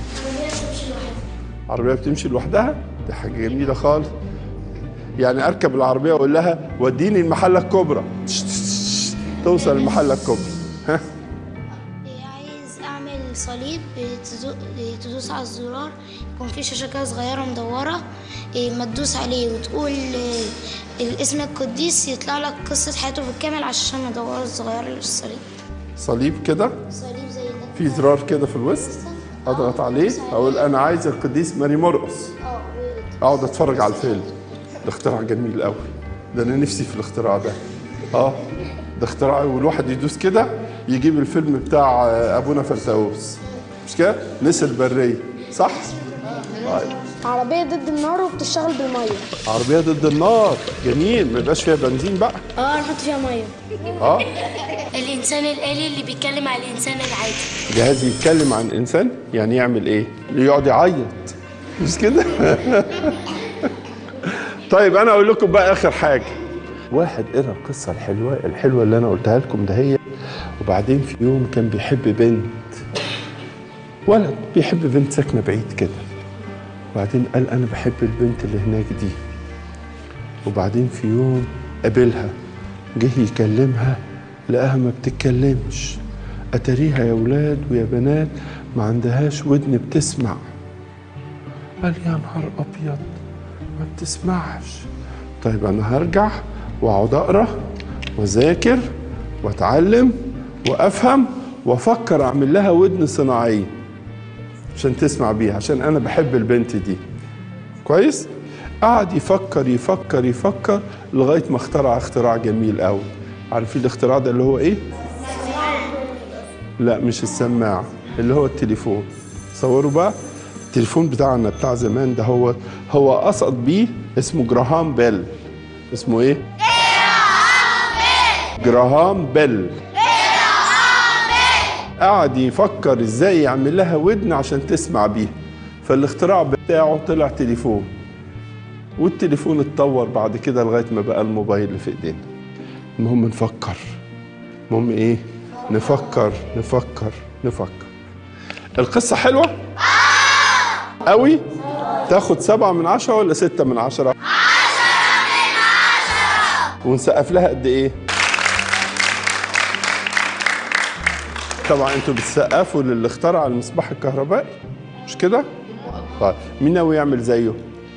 عربية بتمشي لوحدها دي حاجة جميلة خالص يعني اركب العربية واقول لها وديني المحلة الكبرى توصل المحلة الكبرى ها عايز أعمل صليب تدوس على الزرار يكون في شاشة كده صغيرة مدورة ما تدوس عليه وتقول الاسم القديس يطلع لك قصة حياته بالكامل على الشاشة المدورة الصغيرة اللي في الصليب صليب كده صليب زي ده في زرار كده في الوسط اضغط عليه اقول انا عايز القديس ماري مرقص اقعد اتفرج على الفيلم ده اختراع جميل قوي ده انا نفسي في الاختراع ده اه ده اختراع والواحد يدوس كده يجيب الفيلم بتاع ابونا فرتاوس مش كده نسر البريه صح طيب عربية ضد النار وبتشتغل بالمية عربيه ضد النار جميل ما يبقاش فيها بنزين بقى اه نحط فيها مية اه الإنسان الآلي اللي بيتكلم على الإنسان العادي جهاز يتكلم عن انسان يعني يعمل ايه يقعد يعيط مش كده طيب انا اقول لكم بقى اخر حاجه واحد قرا القصه الحلوه الحلوه اللي انا قلتها لكم ده هي وبعدين في يوم كان بيحب بنت ولد بيحب بنت ساكنه بعيد كده وبعدين قال انا بحب البنت اللي هناك دي وبعدين في يوم قابلها جه يكلمها لقاها ما بتتكلمش اتاريها يا ولاد ويا بنات ما عندهاش ودن بتسمع قال يا نهار ابيض ما بتسمعش طيب انا هرجع واقعد اقرا واذاكر واتعلم وافهم وافكر اعمل لها ودن صناعيه عشان تسمع بيها عشان انا بحب البنت دي كويس قعد يفكر يفكر يفكر لغايه ما اخترع اختراع جميل قوي عارفين الاختراع ده اللي هو ايه لا مش السماعه اللي هو التليفون تصوروا بقى التليفون بتاعنا بتاع زمان ده هو هو قصد بيه اسمه جراهام بيل اسمه ايه جراهام بيل قعد يفكر ازاي يعمل لها ودن عشان تسمع بيها فالاختراع بتاعه طلع تليفون والتليفون اتطور بعد كده لغايه ما بقى الموبايل اللي في ايدينا المهم نفكر المهم ايه نفكر نفكر نفكر القصه حلوه قوي تاخد سبعة من عشرة ولا ستة من عشرة عشرة من عشرة ونسقف لها قد ايه طبعا انتوا بتسقفوا للي اخترع المصباح الكهربائي مش كده طيب مين ناوي يعمل زيه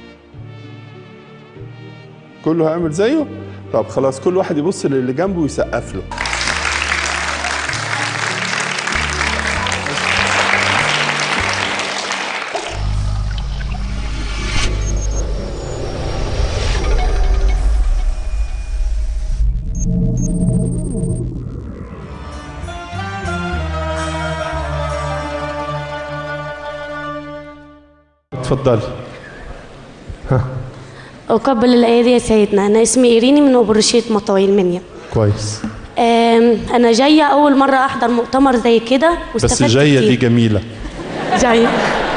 كله هيعمل زيه طب خلاص كل واحد يبص للي جنبه ويسقف له اتفضلي أقبل الآية دي يا سيدنا أنا اسمي إيريني من أوبرشية مطاوي المنيا كويس آم، أنا جاية أول مرة أحضر مؤتمر زي كده بس واستفدت جايه كتير. دي جميله جاية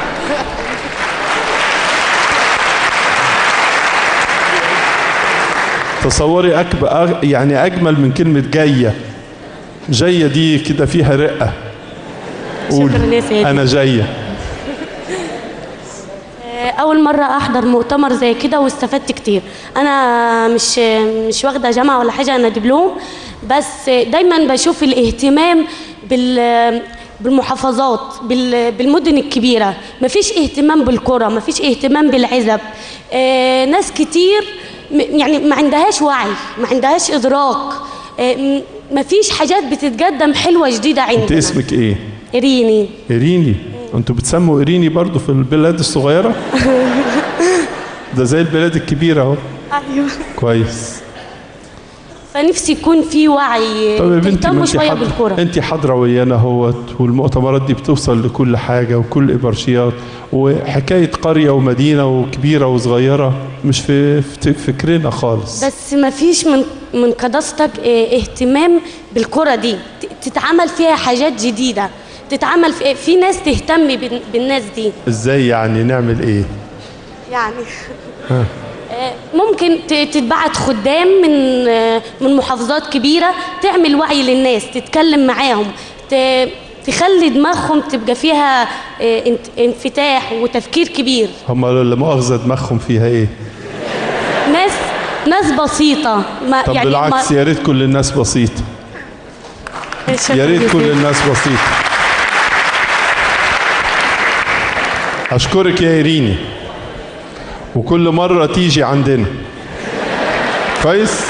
تصوري أكبر يعني اجمل من كلمه جايه جايه دي كده فيها رقه قولي. شكراً يا سيدي. انا جايه أول مرة أحضر مؤتمر زي كده واستفدت كتير أنا مش مش واخدة جامعة ولا حاجة أنا دبلوم بس دايما بشوف الاهتمام بال بالمحافظات بال- بالمدن الكبيرة مفيش اهتمام بالقرى مفيش اهتمام بالعزب آه، ناس كتير م- يعني ما عندهاش وعي ما عندهاش إدراك آه، م- مفيش حاجات بتتقدم حلوة جديدة انت عندنا اسمك ايه إريني إيريني انتوا بتسموا إيريني برضو في البلاد الصغيرة ده زي البلاد الكبيرة اهو أيوه كويس فنفسي يكون في وعي طب يا بنتي ما تهتموا انت شويه حاضرة بالكوره انت حاضرة ويانا اهوت والمؤتمرات دي بتوصل لكل حاجة وكل إبرشيات وحكاية قرية ومدينة وكبيرة وصغيرة مش في في فكرنا خالص بس ما فيش من من قداستك اه، اهتمام بالكره دي ت- تتعمل فيها حاجات جديده تتعمل في, في ناس تهتم بال- بالناس دي ازاي يعني نعمل ايه يعني اه، ممكن ت- تتبعت خدام من اه، من محافظات كبيره تعمل وعي للناس تتكلم معاهم ت- تخلي دماغهم تبقى فيها اه، انت- انفتاح وتفكير كبير هم لا مؤاخذة دماغهم فيها ايه ناس ناس بسيطة ما طب يعني بالعكس ما يا ريت كل الناس بسيطة شكراً يا ريت كل جزيلاً. الناس بسيطة أشكرك يا إيريني وكل مرة تيجي عندنا كويس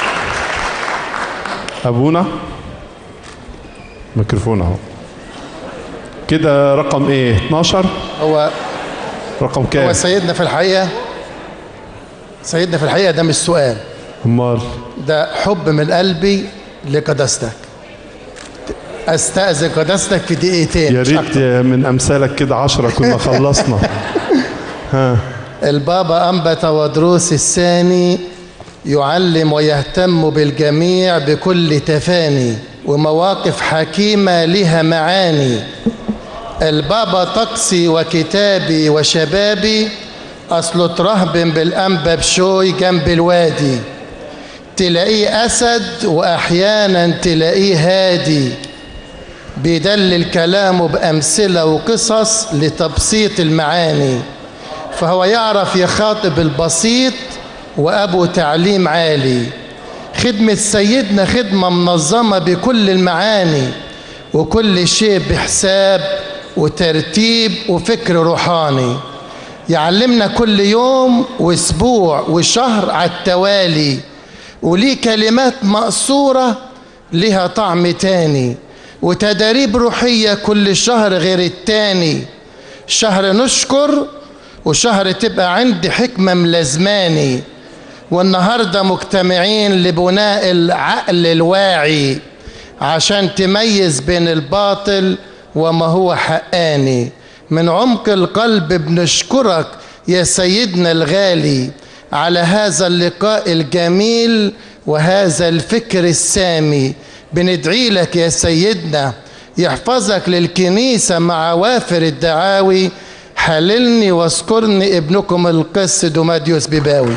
أبونا ميكروفون أهو كده رقم إيه 12 هو رقم هو كام سيدنا في الحقيقة سيدنا في الحقيقة ده مش سؤال أمال ده حب من قلبي لقداستك استأذن قداستك في دقيقتين يا مش ريت أكتر. من أمثالك كده عشرة كنا خلصنا ها البابا أنبت ودروس الثاني يعلم ويهتم بالجميع بكل تفاني ومواقف حكيمة لها معاني البابا طقسي وكتابي وشبابي أصله ترهب بالأنبا بشوي جنب الوادي تلاقيه أسد وأحيانا تلاقيه هادي بيدلل كلامه بأمثلة وقصص لتبسيط المعاني فهو يعرف يخاطب البسيط وأبو تعليم عالي خدمة سيدنا خدمة منظمة بكل المعاني وكل شيء بحساب وترتيب وفكر روحاني يعلمنا كل يوم واسبوع وشهر على التوالي وليه كلمات مقصورة لها طعم تاني وتداريب روحية كل شهر غير التاني شهر نشكر وشهر تبقى عندي حكمة ملازماني والنهاردة مجتمعين لبناء العقل الواعي عشان تميز بين الباطل وما هو حقاني من عمق القلب بنشكرك يا سيدنا الغالي على هذا اللقاء الجميل وهذا الفكر السامي بندعي لك يا سيدنا يحفظك للكنيسة مع وافر الدعاوي حللني واذكرني ابنكم القس دوماديوس بباوي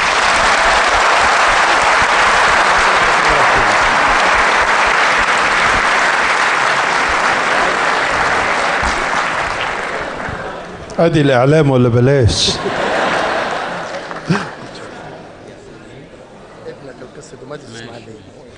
ادي الاعلام ولا بلاش ابنك القس دوماديوس اسماعيلية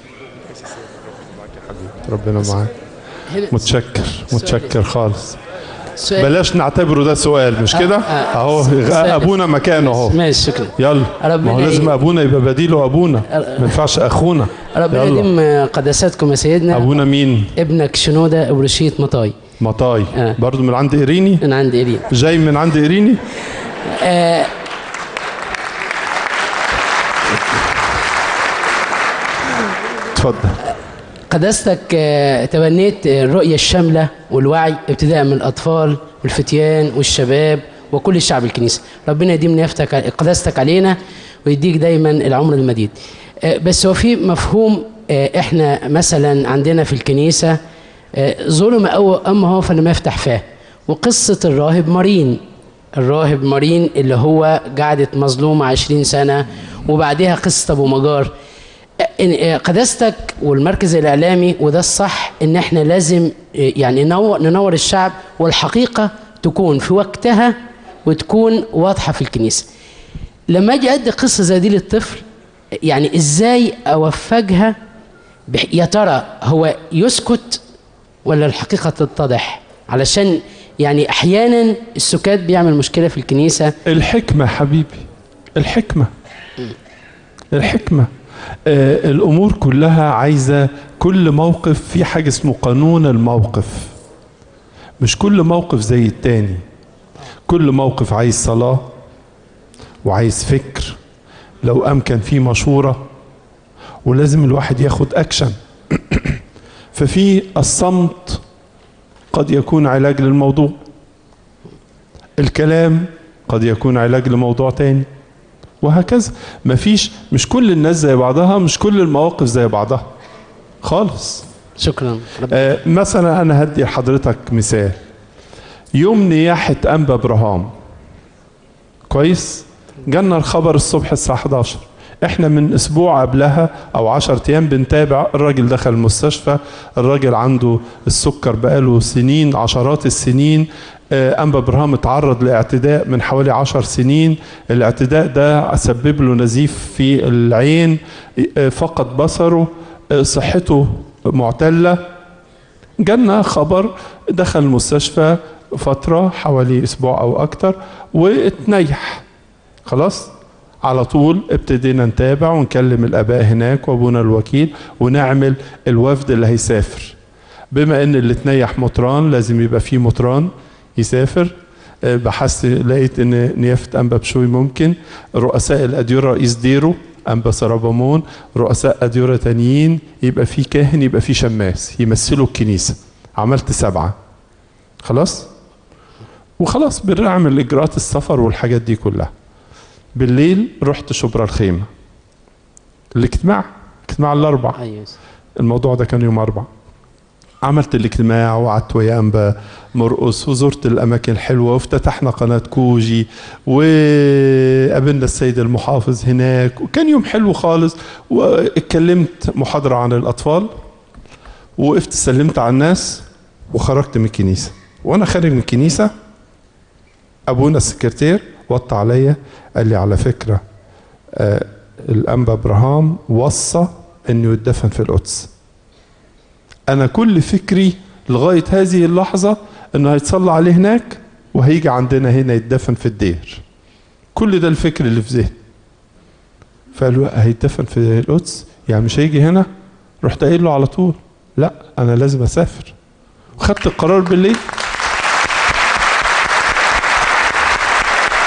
ربنا معاك متشكر متشكر خالص سؤال. بلاش نعتبره ده سؤال مش كده آه. اهو سؤال. ابونا مكانه اهو ماشي شكرا يلا ربنا ما هو لازم ي- ابونا يبقى بديله ابونا ما ينفعش اخونا ربنا يلا. يديم قداساتكم يا سيدنا ابونا مين ابنك شنودة ابرشيت مطاي مطاي برضو من عند إيريني من عند إيريني جاي من عند إيريني آه اتفضل قداستك آه، تبنيت الرؤية الشاملة والوعي ابتداء من الأطفال والفتيان والشباب وكل الشعب الكنيسة ربنا يديم نيافتك قداستك علينا ويديك دايما العمر المديد آه، بس هو في مفهوم آه، احنا مثلا عندنا في الكنيسة آه، ظلم أو أما هو فلما يفتح فاه وقصة الراهب مارين الراهب مارين اللي هو قعدت مظلومة عشرين سنة وبعدها قصة أبو مجار إن- قداستك والمركز الاعلامي وده الصح ان احنا لازم يعني ننور, ننور الشعب والحقيقه تكون في وقتها وتكون واضحه في الكنيسه لما اجي ادي قصه زي دي للطفل يعني ازاي اوفجها بح- يا ترى هو يسكت ولا الحقيقه تتضح علشان يعني احيانا السكات بيعمل مشكله في الكنيسه الحكمة حبيبي الحكمة الحكمة آه الأمور كلها عايزة كل موقف في حاجة اسمه قانون الموقف مش كل موقف زي التاني كل موقف عايز صلاة وعايز فكر لو أمكن فيه مشورة ولازم الواحد ياخد أكشن ففي الصمت قد يكون علاج للموضوع الكلام قد يكون علاج لموضوع تاني وهكذا مفيش مش كل الناس زي بعضها مش كل المواقف زي بعضها خالص شكرا آه مثلا انا هدي لحضرتك مثال يوم نياحة أنبا إبراهام كويس جالنا الخبر الصبح الساعة 11 احنا من اسبوع قبلها او 10 ايام بنتابع الراجل دخل المستشفى الراجل عنده السكر بقاله سنين عشرات السنين آه، انبا ابراهام اتعرض لاعتداء من حوالي عشر سنين الاعتداء ده سبب له نزيف في العين آه، فقد بصره آه، صحته معتله جالنا خبر دخل المستشفى فترة حوالي أسبوع أو أكتر واتنيح خلاص على طول ابتدينا نتابع ونكلم الآباء هناك وأبونا الوكيل ونعمل الوفد اللي هيسافر بما إن اللي اتنيح مطران لازم يبقى فيه مطران يسافر آه، بحثت لقيت ان نيافه انبا بشوي ممكن رؤساء الاديره رئيس ديرو انبا سرابامون رؤساء اديره تانيين يبقى في كاهن يبقى في شماس يمثلوا الكنيسه عملت سبعه خلاص وخلاص بنعمل اجراءات السفر والحاجات دي كلها بالليل رحت شبرا الخيمه الاجتماع اجتماع الاربع ايوه الموضوع ده كان يوم أربع عملت الاجتماع وقعدت ويا أنبا مرقص وزرت الأماكن الحلوة وافتتحنا قناة كوجي وقابلنا السيد المحافظ هناك وكان يوم حلو خالص واتكلمت محاضرة عن الأطفال وقفت سلمت على الناس وخرجت من الكنيسة وأنا خارج من الكنيسة أبونا السكرتير وطى عليا قال لي على فكرة آه الأنبا إبراهام وصى إنه يدفن في القدس انا كل فكري لغايه هذه اللحظه انه هيتصلى عليه هناك وهيجي عندنا هنا يتدفن في الدير كل ده الفكر اللي في ذهني فقالوا هيتدفن في القدس يعني مش هيجي هنا رحت قايل له على طول لا انا لازم اسافر وخدت القرار بالليل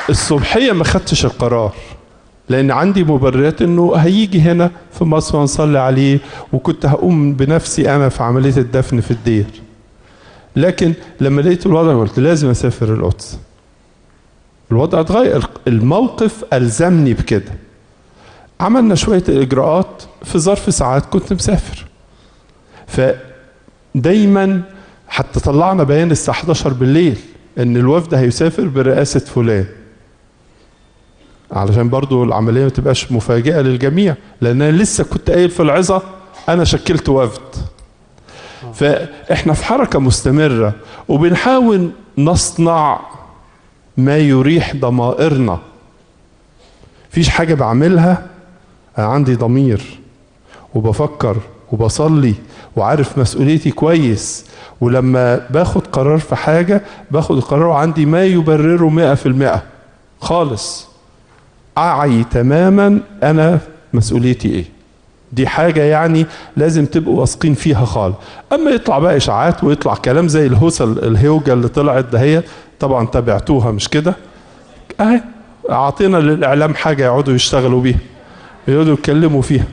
الصبحية ما خدتش القرار لأن عندي مبررات إنه هيجي هنا في مصر ونصلي عليه وكنت هقوم بنفسي أنا في عملية الدفن في الدير لكن لما لقيت الوضع قلت لازم أسافر القدس الوضع اتغير الموقف ألزمني بكده عملنا شوية إجراءات في ظرف ساعات كنت مسافر فدايما حتى طلعنا بيان الساعة 11 بالليل إن الوفد هيسافر برئاسة فلان علشان برضو العملية ما تبقاش مفاجئة للجميع لأن أنا لسه كنت قايل في العظة أنا شكلت وفد فإحنا في حركة مستمرة وبنحاول نصنع ما يريح ضمائرنا فيش حاجة بعملها أنا عندي ضمير وبفكر وبصلي وعارف مسؤوليتي كويس ولما باخد قرار في حاجة باخد القرار وعندي ما يبرره مئة في المئة خالص أعي تماما أنا مسؤوليتي إيه دي حاجة يعني لازم تبقوا واثقين فيها خالص أما يطلع بقى إشاعات ويطلع كلام زي الهوسة الهيوجة اللي طلعت دهيت طبعا تابعتوها مش كده أهي أعطينا للإعلام حاجة يقعدوا يشتغلوا بيها يقعدوا يتكلموا فيها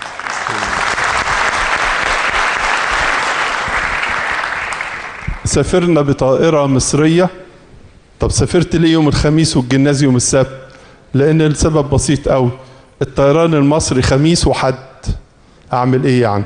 سافرنا بطائرة مصرية طب سافرت ليه يوم الخميس والجناز يوم السبت لأن السبب بسيط قوي الطيران المصري خميس وحد أعمل إيه يعني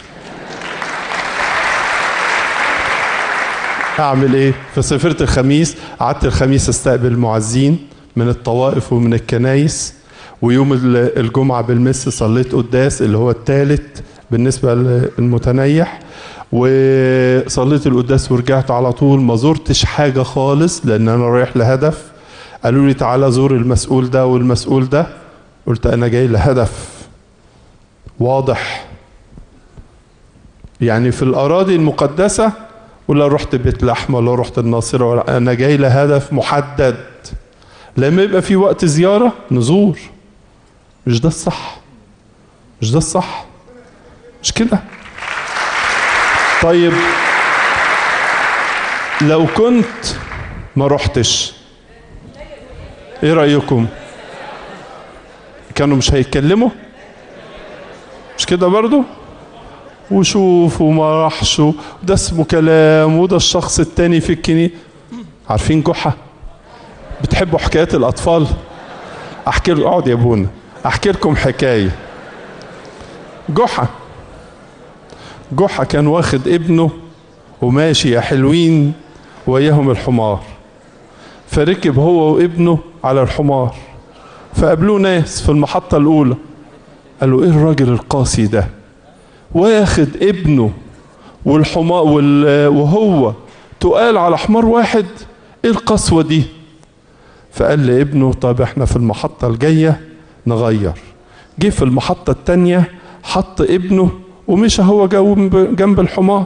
أعمل إيه فسافرت الخميس قعدت الخميس استقبل معزين من الطوائف ومن الكنايس ويوم الجمعة بالمس صليت قداس اللي هو الثالث بالنسبة للمتنيح وصليت القداس ورجعت على طول ما زرتش حاجة خالص لأن أنا رايح لهدف قالوا لي تعالى زور المسؤول ده والمسؤول ده قلت أنا جاي لهدف واضح يعني في الأراضي المقدسة ولا رحت بيت لحم ولا رحت الناصرة ولا أنا جاي لهدف محدد لما يبقى في وقت زيارة نزور مش ده الصح مش ده الصح مش كده طيب لو كنت ما رحتش ايه رأيكم كانوا مش هيتكلموا مش كده برضو وشوف وما راحش وده اسمه كلام وده الشخص التاني في الكنيسة عارفين جحا بتحبوا حكايات الأطفال أحكي لكم اقعد يا ابونا أحكي لكم حكاية جحا جحا كان واخد ابنه وماشي يا حلوين وياهم الحمار فركب هو وابنه على الحمار فقابلوه ناس في المحطة الأولى قالوا إيه الراجل القاسي ده واخد ابنه والحمار وال... وهو تقال على حمار واحد ايه القسوة دي فقال لابنه طب احنا في المحطة الجاية نغير جه في المحطة التانية حط ابنه ومشى هو جنب جنب الحمار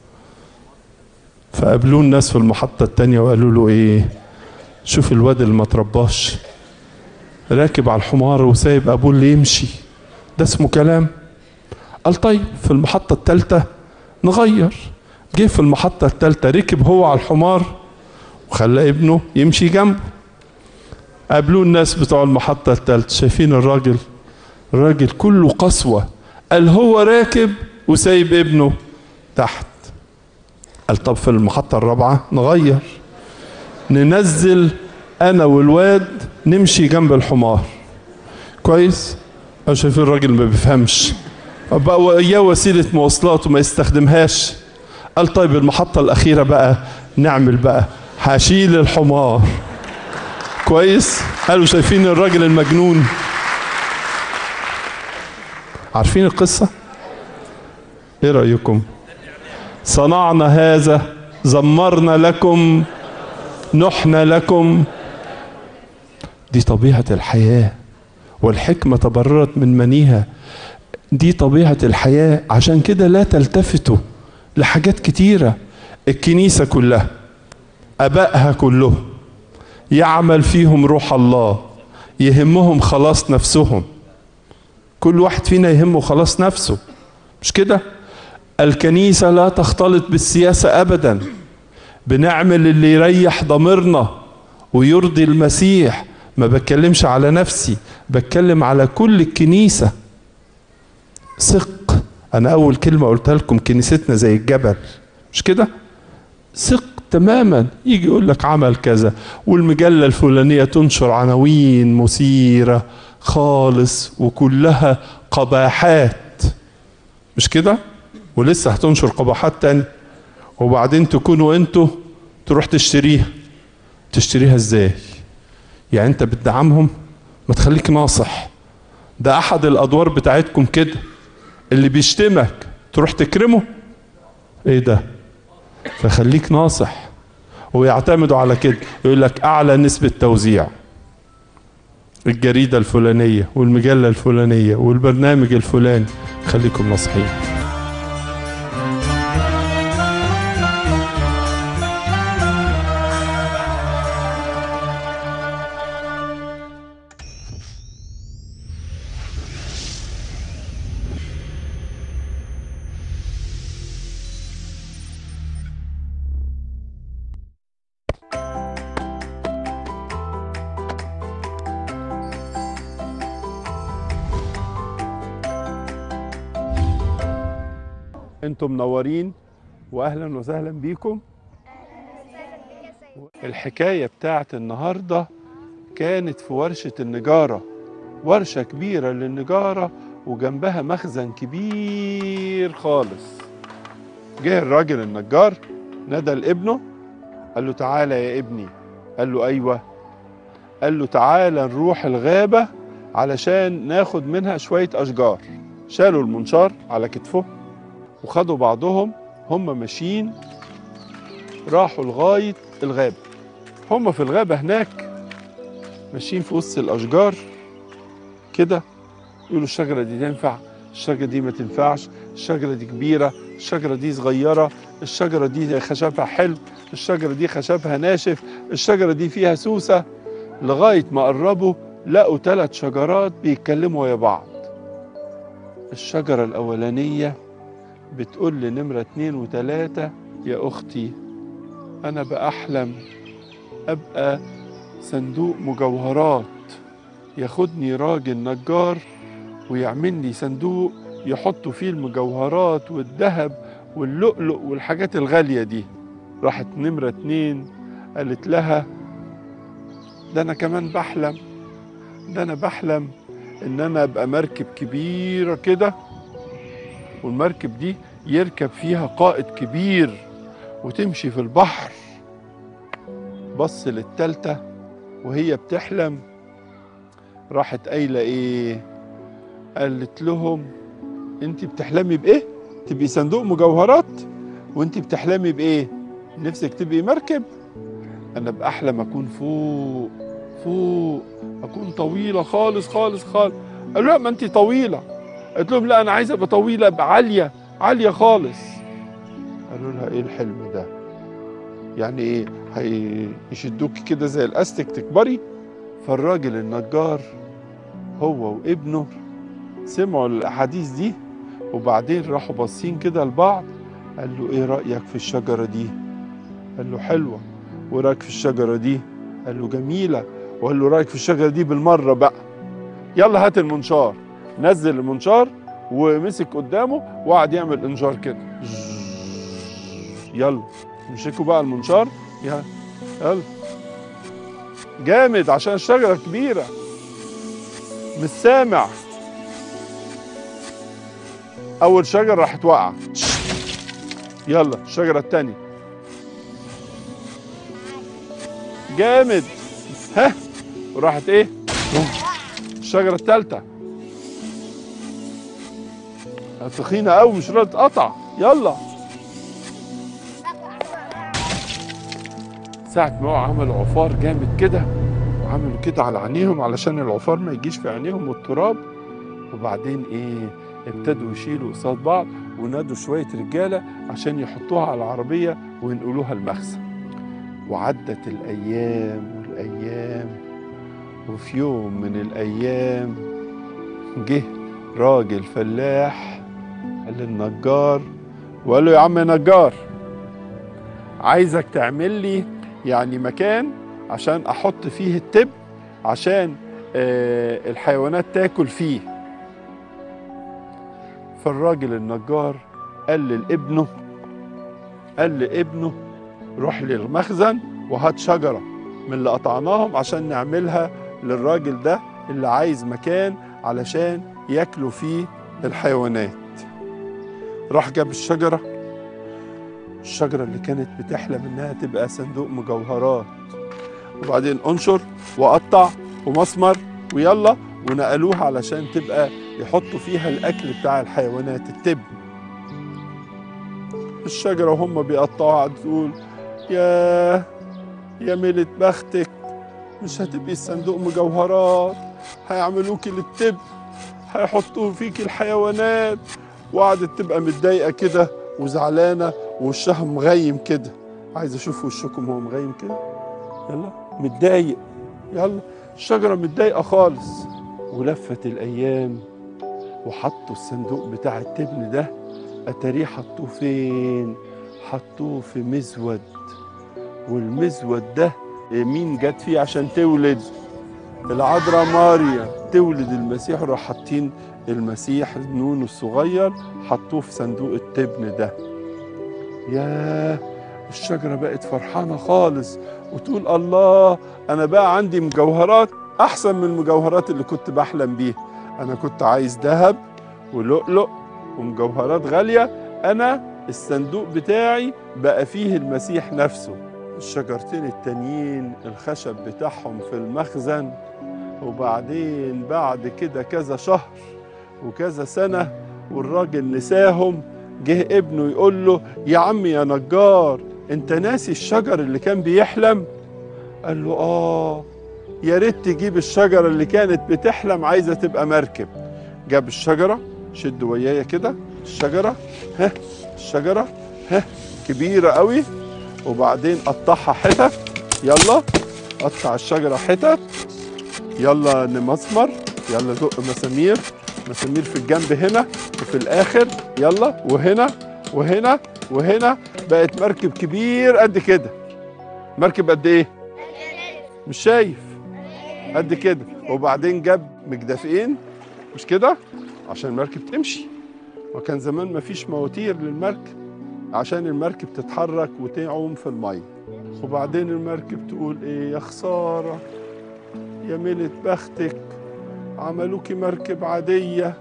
فقابلوه الناس في المحطة التانية وقالوا له ايه شوف الواد اللي ما ترباش راكب على الحمار وسايب ابوه اللي يمشي ده اسمه كلام قال طيب في المحطة التالتة نغير جه في المحطة التالتة ركب هو على الحمار وخلى ابنه يمشي جنبه قابلوه الناس بتوع المحطة التالتة شايفين الراجل الراجل كله قسوة قال هو راكب وسايب ابنه تحت قال طب في المحطة الرابعة نغير ننزل أنا والواد نمشي جنب الحمار كويس أنا شايفين الراجل ما بيفهمش بقى اياه وسيله مواصلات وما يستخدمهاش قال طيب المحطه الاخيره بقى نعمل بقى هشيل الحمار كويس قالوا شايفين الراجل المجنون عارفين القصه ايه رايكم صنعنا هذا زمرنا لكم نحنا لكم دي طبيعه الحياه والحكمه تبررت من منيها دي طبيعة الحياة عشان كده لا تلتفتوا لحاجات كتيرة الكنيسة كلها أبائها كلهم يعمل فيهم روح الله يهمهم خلاص نفسهم كل واحد فينا يهمه خلاص نفسه مش كده الكنيسة لا تختلط بالسياسة أبدا بنعمل اللي يريح ضميرنا ويرضي المسيح ما بتكلمش على نفسي بتكلم على كل الكنيسة ثق أنا أول كلمة قلتها لكم كنيستنا زي الجبل مش كده؟ ثق تماما يجي يقول لك عمل كذا والمجلة الفلانية تنشر عناوين مثيرة خالص وكلها قباحات مش كده؟ ولسه هتنشر قباحات تاني وبعدين تكونوا انتوا تروح تشتريها تشتريها ازاي؟ يعني انت بتدعمهم ما تخليك ناصح ده احد الادوار بتاعتكم كده اللي بيشتمك تروح تكرمه ايه ده فخليك ناصح ويعتمدوا على كده يقول لك اعلى نسبة توزيع الجريدة الفلانية والمجلة الفلانية والبرنامج الفلاني خليكم ناصحين انتم منورين واهلا وسهلا بيكم الحكايه بتاعت النهارده كانت في ورشه النجاره ورشه كبيره للنجاره وجنبها مخزن كبير خالص جه الراجل النجار نادى لابنه قال له تعالى يا ابني قال له ايوه قال له تعالى نروح الغابه علشان ناخد منها شويه اشجار شالوا المنشار على كتفه وخدوا بعضهم هم ماشيين راحوا لغاية الغابة هم في الغابة هناك ماشيين في وسط الأشجار كده يقولوا الشجرة دي تنفع الشجرة دي ما تنفعش الشجرة دي كبيرة الشجرة دي صغيرة الشجرة دي خشبها حلو الشجرة دي خشبها ناشف الشجرة دي فيها سوسة لغاية ما قربوا لقوا ثلاث شجرات بيتكلموا يا بعض الشجرة الأولانية بتقول لنمرة اتنين وتلاتة يا أختي أنا بأحلم أبقى صندوق مجوهرات ياخدني راجل نجار ويعمل لي صندوق يحطوا فيه المجوهرات والذهب واللؤلؤ والحاجات الغالية دي راحت نمرة اتنين قالت لها ده أنا كمان بحلم ده أنا بحلم إن أنا أبقى مركب كبيرة كده والمركب دي يركب فيها قائد كبير وتمشي في البحر بص للتالتة وهي بتحلم راحت قايلة ايه قالت لهم انت بتحلمي بايه تبقي صندوق مجوهرات وانت بتحلمي بايه نفسك تبقي مركب انا باحلم اكون فوق فوق اكون طويلة خالص خالص خالص قالوا لا ما انت طويلة قالت لهم لا انا عايزه ابقى طويله ابقى عاليه عاليه خالص قالوا لها ايه الحلم ده يعني ايه هيشدوك كده زي الاستك تكبري فالراجل النجار هو وابنه سمعوا الاحاديث دي وبعدين راحوا باصين كده لبعض قال له ايه رايك في الشجره دي قال له حلوه ورايك في الشجره دي قال له جميله وقال له رايك في الشجره دي بالمره بقى يلا هات المنشار نزل المنشار ومسك قدامه وقعد يعمل انشار كده يلا امسكوا بقى المنشار يلا يلا جامد عشان الشجره كبيره مش سامع اول شجره راحت واقعه يلا الشجره التانية جامد ها وراحت ايه الشجره التالتة تخينة قوي مش راضية تقطع يلا ساعة ما وقعوا عملوا عفار جامد كده وعملوا كده على عينيهم علشان العفار ما يجيش في عينيهم والتراب وبعدين ايه ابتدوا يشيلوا قصاد بعض ونادوا شوية رجالة عشان يحطوها على العربية وينقلوها المخزن وعدت الأيام والأيام وفي يوم من الأيام جه راجل فلاح قال للنجار وقال له يا عم نجار عايزك تعمل لي يعني مكان عشان احط فيه التب عشان آه، الحيوانات تاكل فيه فالراجل النجار قال لابنه قال لابنه روح للمخزن وهات شجرة من اللي قطعناهم عشان نعملها للراجل ده اللي عايز مكان علشان ياكلوا فيه الحيوانات راح جاب الشجرة الشجرة اللي كانت بتحلم إنها تبقى صندوق مجوهرات وبعدين انشر وقطع ومسمر ويلا ونقلوها علشان تبقى يحطوا فيها الأكل بتاع الحيوانات التبن الشجرة وهم بيقطعوها قعدت تقول يا يا ميلة بختك مش هتبقي الصندوق مجوهرات هيعملوكي للتب هيحطوه فيكي الحيوانات وقعدت تبقى متضايقة كده وزعلانة ووشها مغيم كده عايز اشوف وشكم هو مغيم كده يلا متضايق يلا الشجرة متضايقة خالص ولفت الأيام وحطوا الصندوق بتاع التبن ده أتاريه حطوه فين؟ حطوه في مزود والمزود ده مين جت فيه عشان تولد؟ العذراء ماريا تولد المسيح وراح حاطين المسيح النون الصغير حطوه في صندوق التبن ده ياه الشجرة بقت فرحانة خالص وتقول الله أنا بقى عندي مجوهرات أحسن من المجوهرات اللي كنت بحلم بيها أنا كنت عايز ذهب ولؤلؤ ومجوهرات غالية أنا الصندوق بتاعي بقى فيه المسيح نفسه الشجرتين التانيين الخشب بتاعهم في المخزن وبعدين بعد كده كذا شهر وكذا سنة والراجل نساهم جه ابنه يقول له يا عم يا نجار انت ناسي الشجر اللي كان بيحلم قال له اه يا ريت تجيب الشجرة اللي كانت بتحلم عايزة تبقى مركب جاب الشجرة شد ويايا كده الشجرة ها الشجرة ها كبيرة قوي وبعدين قطعها حتت يلا قطع الشجرة حتت يلا نمسمر يلا دق مسامير مسامير في الجنب هنا وفي الآخر يلا وهنا وهنا وهنا بقت مركب كبير قد كده مركب قد ايه مش شايف قد كده وبعدين جاب مجدفين مش كده عشان المركب تمشي وكان زمان مفيش مواتير للمركب عشان المركب تتحرك وتعوم في المية وبعدين المركب تقول ايه يا خسارة يا ملت بختك عملوكي مركب عادية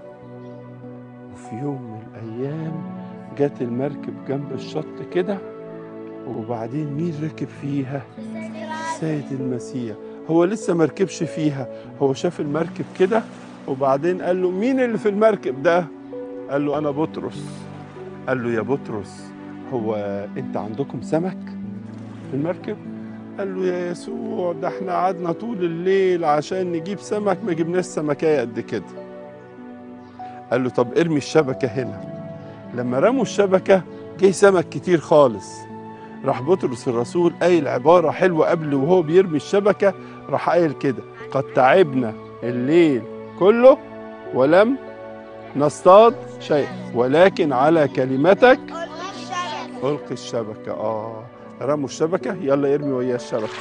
وفي يوم من الأيام جت المركب جنب الشط كده وبعدين مين ركب فيها سيد المسيح هو لسه مركبش فيها هو شاف المركب كده وبعدين قال له مين اللي في المركب ده قال له أنا بطرس قال له يا بطرس هو أنت عندكم سمك في المركب قال له يا يسوع ده احنا قعدنا طول الليل عشان نجيب سمك ما جبناش سمكية قد كده قال له طب ارمي الشبكة هنا لما رموا الشبكة جه سمك كتير خالص راح بطرس الرسول قايل عبارة حلوة قبل وهو بيرمي الشبكة راح قايل كده قد تعبنا الليل كله ولم نصطاد شيء ولكن على كلمتك ألقي الشبكة آه رموا الشبكة يلا ارمي وياه الشبكة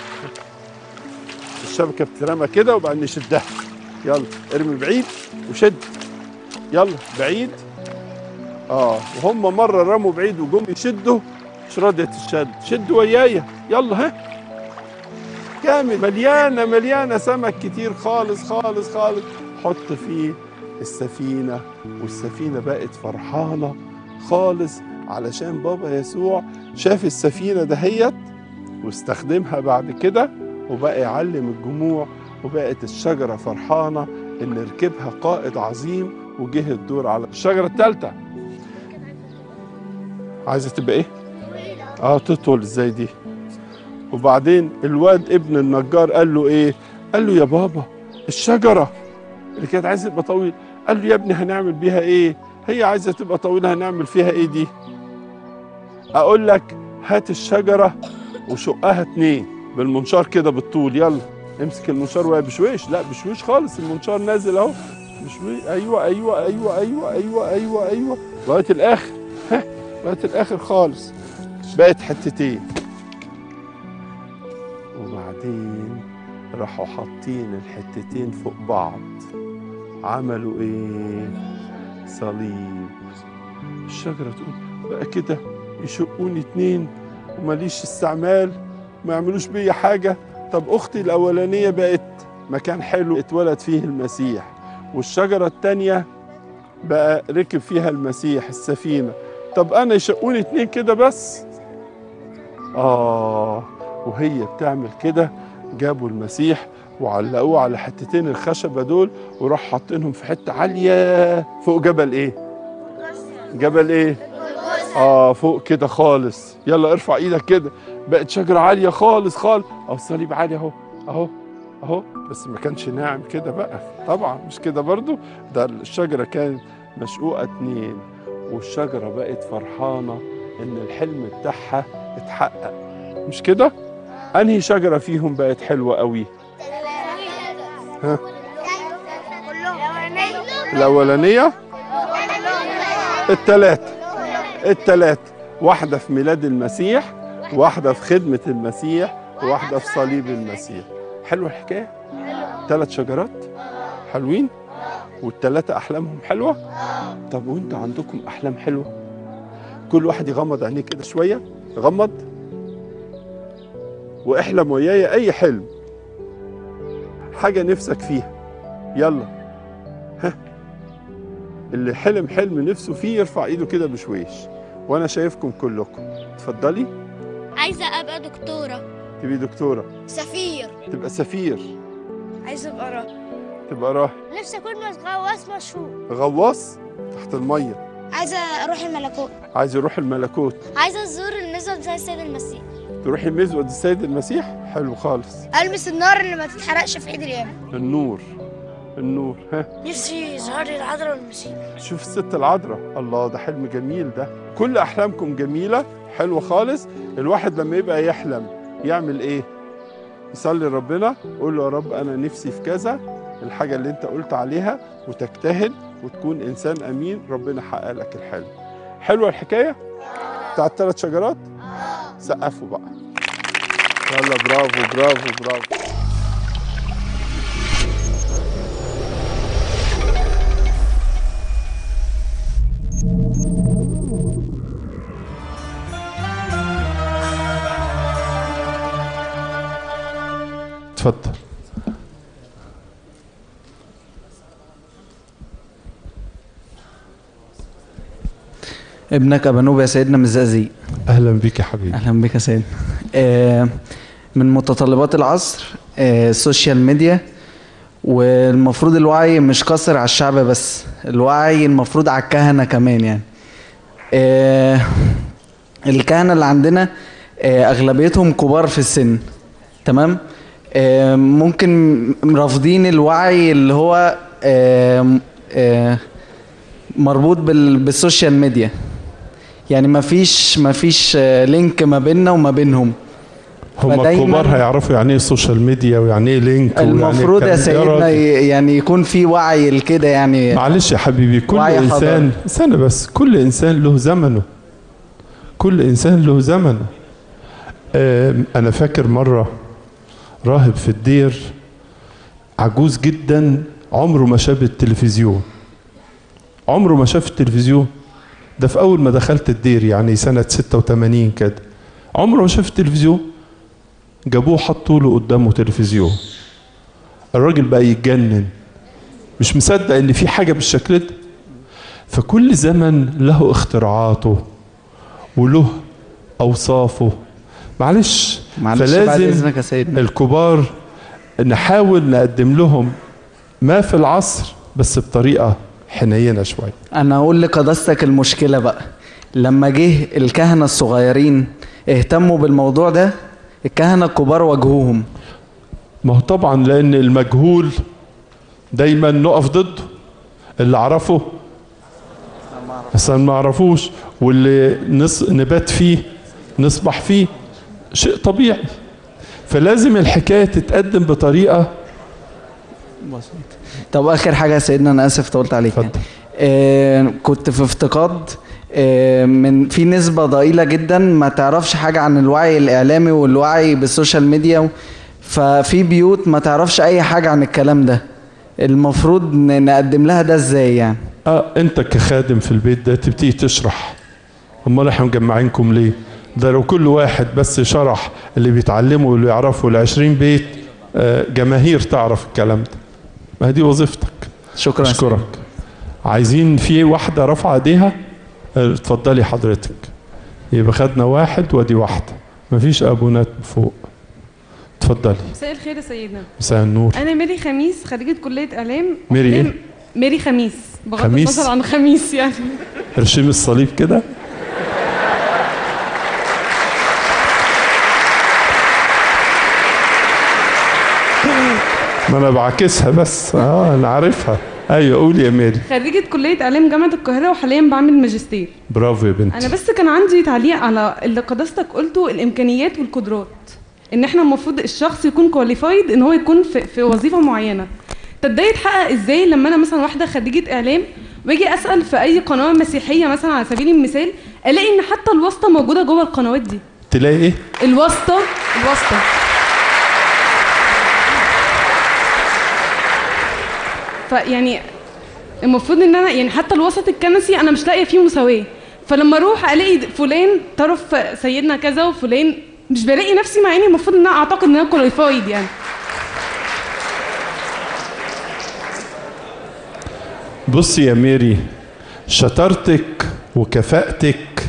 الشبكة بترمى كده وبعدين نشدها يلا ارمي بعيد وشد يلا بعيد اه وهم مرة رموا بعيد وجم يشدوا مش راضية تشد شد ويايا يلا ها كامل مليانة مليانة سمك كتير خالص خالص خالص حط فيه السفينة والسفينة بقت فرحانة خالص علشان بابا يسوع شاف السفينة دهيت واستخدمها بعد كده وبقى يعلم الجموع وبقت الشجرة فرحانة إن ركبها قائد عظيم وجه الدور على الشجرة التالتة عايزة تبقى إيه؟ آه تطول إزاي دي؟ وبعدين الواد ابن النجار قال له إيه؟ قال له يا بابا الشجرة اللي كانت عايزة تبقى طويلة قال له يا ابني هنعمل بيها إيه؟ هي عايزة تبقى طويلة هنعمل فيها إيه دي؟ اقول لك هات الشجره وشقها اتنين بالمنشار كده بالطول يلا امسك المنشار وهي بشويش لا بشويش خالص المنشار نازل اهو بشويش ايوه ايوه ايوه ايوه ايوه ايوه ايوه لغايه الاخر ها لغايه الاخر خالص بقت حتتين وبعدين راحوا حاطين الحتتين فوق بعض عملوا ايه صليب الشجرة تقول بقى كده يشقوني اتنين وماليش استعمال ما يعملوش بيا حاجة طب أختي الأولانية بقت مكان حلو اتولد فيه المسيح والشجرة التانية بقى ركب فيها المسيح السفينة طب أنا يشقوني اتنين كده بس آه وهي بتعمل كده جابوا المسيح وعلقوه على حتتين الخشبة دول وراح حاطينهم في حتة عالية فوق جبل إيه؟ جبل إيه؟ آه فوق كده خالص يلا ارفع إيدك كده بقت شجرة عالية خالص خالص أهو الصليب عالي أهو أهو أهو بس ما كانش ناعم كده بقى طبعا مش كده برضو ده الشجرة كانت مشقوقة اتنين والشجرة بقت فرحانة إن الحلم بتاعها اتحقق مش كده؟ أنهي شجرة فيهم بقت حلوة قوي؟ ها؟ الأولانية؟ التلاتة التلاتة واحدة في ميلاد المسيح واحدة في خدمة المسيح وواحدة في صليب المسيح حلوة الحكاية؟ ثلاث شجرات حلوين؟ والتلاتة أحلامهم حلوة؟ طب وانتوا عندكم أحلام حلوة؟ كل واحد يغمض عينيه كده شوية غمض واحلم ويايا أي حلم حاجة نفسك فيها يلا ها اللي حلم حلم نفسه فيه يرفع ايده كده بشويش وانا شايفكم كلكم اتفضلي عايزة أبقى دكتورة تبقي دكتورة سفير تبقى سفير عايزة أبقى راهب تبقى راهب نفسي أكون غواص مشهور غواص تحت المية عايزة أروح الملكوت عايز يروح الملكوت عايزة أزور المزود زي السيد المسيح تروحي مزود السيد المسيح حلو خالص ألمس النار اللي ما تتحرقش في عيد القيامة النور النور ها نفسي يظهر لي العذراء والمسيح شوف الست العذراء الله ده حلم جميل ده كل احلامكم جميله حلوه خالص الواحد لما يبقى يحلم يعمل ايه يصلي ربنا يقول له يا رب انا نفسي في كذا الحاجه اللي انت قلت عليها وتجتهد وتكون انسان امين ربنا حقق لك الحلم حلوه الحكايه بتاعت ثلاث شجرات سقفوا بقى يلا برافو برافو برافو اتفضل ابنك ابانوب يا سيدنا من الزقازيق اهلا بيك يا حبيبي اهلا بك يا سيدنا آه من متطلبات العصر آه السوشيال ميديا والمفروض الوعي مش قاصر على الشعب بس الوعي المفروض على الكهنه كمان يعني آه الكهنه اللي عندنا آه اغلبيتهم كبار في السن تمام آه ممكن رافضين الوعي اللي هو آه آه مربوط بال- بالسوشيال ميديا يعني ما فيش ما فيش آه، لينك ما بيننا وما بينهم هم فدايماً- الكبار هيعرفوا يعني ايه السوشيال ميديا ويعني ايه لينك ويعني إيه المفروض يا الكلام ده. سيدنا راجل. ي- يعني يكون في وعي لكده يعني معلش يا حبيبي كل وعي انسان حضاري. استنى بس كل انسان له زمنه كل انسان له زمنه آم، انا فاكر مره راهب في الدير عجوز جدا عمره ما شاف التلفزيون عمره ما شاف التلفزيون ده في اول ما دخلت الدير يعني سنه 86 كده عمره ما شاف التلفزيون جابوه حطوا له قدامه تلفزيون الراجل بقى يتجنن مش مصدق ان في حاجه بالشكل ده فكل زمن له اختراعاته وله اوصافه معلش معلش بعد إذنك يا سيدنا. الكبار نحاول نقدم لهم ما في العصر بس بطريقه حنينه شويه انا اقول لقداستك المشكله بقى لما جه الكهنه الصغيرين اهتموا بالموضوع ده الكهنه الكبار واجهوهم ما هو طبعا لان المجهول دايما نقف ضده اللي اعرفه بس ما اعرفوش واللي نص نبات فيه نصبح فيه شيء طبيعي فلازم الحكايه تتقدم بطريقه بسيط طب اخر حاجه يا سيدنا انا اسف طولت عليك يعني. آه كنت في افتقاد آه من في نسبه ضئيله جدا ما تعرفش حاجه عن الوعي الاعلامي والوعي بالسوشيال ميديا ففي بيوت ما تعرفش اي حاجة عن الكلام ده المفروض ن- نقدم لها ده ازاي يعني اه انت كخادم في البيت ده تبتدي تشرح امال احنا مجمعينكم ليه ده لو كل واحد بس شرح اللي بيتعلمه واللي يعرفه ال 20 بيت آه، جماهير تعرف الكلام ده ما هي دي وظيفتك شكرا اشكرك عايزين في واحده رافعه ايديها آه، اتفضلي حضرتك يبقى خدنا واحد ودي واحده مفيش ابونات فوق اتفضلي مساء الخير يا سيدنا مساء النور انا ميري خميس خريجه كليه اعلام ميري إعلام- إيه؟ ميري خميس بغض خميس؟ النظر عن خميس يعني ارشمي الصليب كده ما انا بعكسها بس اه انا عارفها ايوه قولي يا ميري خريجه كليه اعلام جامعه القاهره وحاليا بعمل ماجستير برافو يا بنتي انا بس كان عندي تعليق على اللي قداستك قلته الامكانيات والقدرات ان احنا المفروض الشخص يكون كواليفايد ان هو يكون في, في وظيفه معينه طب ده يتحقق ازاي لما انا مثلا واحده خريجه اعلام واجي اسال في اي قناه مسيحيه مثلا على سبيل المثال الاقي ان حتى الواسطه موجوده جوه القنوات دي تلاقي ايه الواسطه الواسطه فيعني المفروض ان انا يعني حتى الوسط الكنسي انا مش لاقيه فيه مساواه فلما اروح الاقي فلان طرف سيدنا كذا وفلان مش بلاقي نفسي مع اني المفروض ان انا اعتقد ان انا كواليفايد يعني بصي يا ميري شطارتك وكفاءتك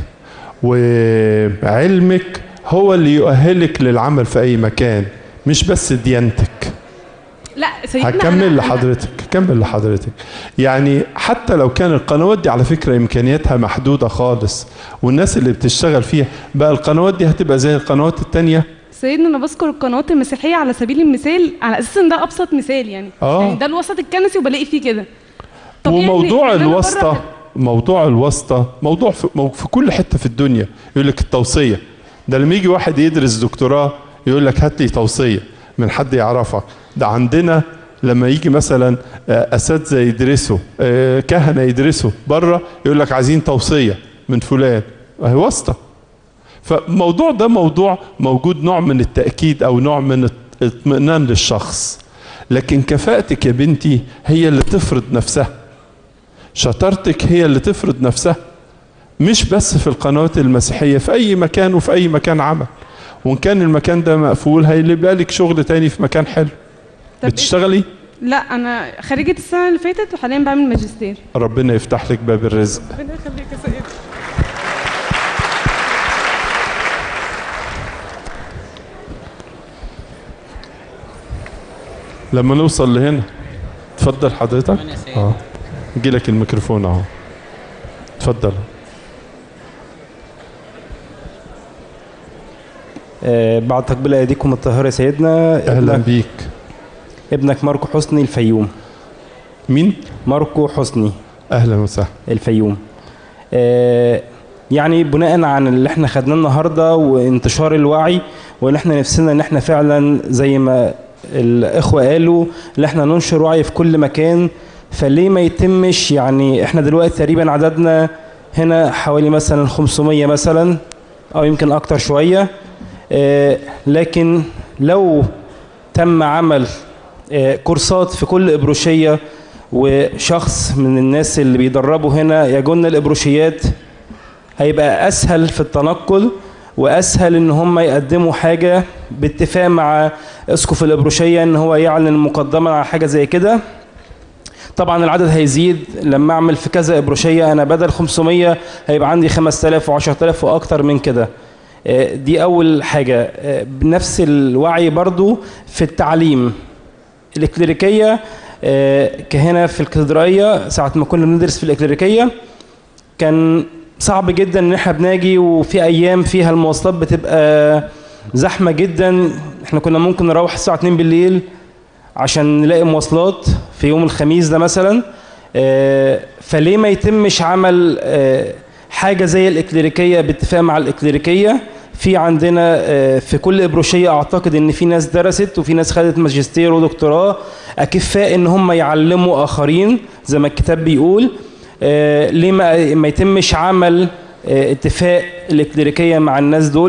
وعلمك هو اللي يؤهلك للعمل في اي مكان مش بس ديانتك لا سيدنا هكمل أنا- لحضرتك كمل لحضرتك يعني حتى لو كان القنوات دي على فكرة إمكانياتها محدودة خالص والناس اللي بتشتغل فيها بقى القنوات دي هتبقى زي القنوات التانية سيدنا انا بذكر القنوات المسيحيه على سبيل المثال على اساس ان ده ابسط مثال يعني آه. يعني ده الوسط الكنسي وبلاقي فيه كده طبيعي إن- وموضوع إن أنا الواسطة بره- موضوع الواسطة موضوع في, مو- في كل حتة في الدنيا يقول لك التوصية ده لما يجي واحد يدرس دكتوراه يقول لك هات لي توصية من حد يعرفك ده عندنا لما يجي مثلا آه، اساتذه يدرسوا آه، كهنه يدرسوا بره يقول لك عايزين توصيه من فلان هي واسطه فالموضوع ده موضوع موجود نوع من التاكيد او نوع من الاطمئنان للشخص لكن كفاءتك يا بنتي هي اللي تفرض نفسها شطارتك هي اللي تفرض نفسها مش بس في القنوات المسيحيه في اي مكان وفي اي مكان عمل وان كان المكان ده مقفول هيبقى لك شغل تاني في مكان حلو طب إيه؟ بتشتغلي لا انا خريجه السنه اللي فاتت وحاليا بعمل ماجستير ربنا يفتح لك باب الرزق ربنا يخليك يا سيدي لما نوصل لهنا اتفضل حضرتك اه يجي لك الميكروفون اهو اتفضل آه، بعد تقبيل ايديكم الطاهره يا سيدنا اهلا ابنك- بيك ابنك ماركو حسني الفيوم مين ماركو حسني اهلا وسهلا الفيوم آه، يعني بناء عن اللي احنا خدناه النهارده وانتشار الوعي وان احنا نفسنا ان احنا فعلا زي ما الاخوه قالوا ان احنا ننشر وعي في كل مكان فليه ما يتمش يعني احنا دلوقتي تقريبا عددنا هنا حوالي مثلا 500 مثلا او يمكن اكتر شويه آه، لكن لو تم عمل آه، كورسات في كل إبروشية وشخص من الناس اللي بيدربوا هنا يجن الإبروشيات هيبقى أسهل في التنقل وأسهل إن هم يقدموا حاجة باتفاق مع أسقف الإبروشية إن هو يعلن مقدما على حاجة زي كده طبعا العدد هيزيد لما اعمل في كذا ابروشيه انا بدل 500 هيبقى عندي 5000 و10000 واكتر من كده آه، دي اول حاجه آه، بنفس الوعي برضو في التعليم الإكليريكية آه، كهنة في الكاتدرائية ساعة ما كنا بندرس في الإكليريكية كان صعب جدا ان احنا بناجي وفي ايام فيها المواصلات بتبقى زحمة جدا احنا كنا ممكن نروح الساعة 2 بالليل عشان نلاقي مواصلات في يوم الخميس ده مثلا آه، فليه ما يتمش عمل آه، حاجة زي الإكليريكية باتفاق مع الإكليريكية في عندنا آه، في كل إبروشية أعتقد إن في ناس درست وفي ناس خدت ماجستير ودكتوراه أكفاء إن هم يعلموا آخرين زي ما الكتاب بيقول آه، ليه ما ما يتمش عمل آه، اتفاق الإكليريكية مع الناس دول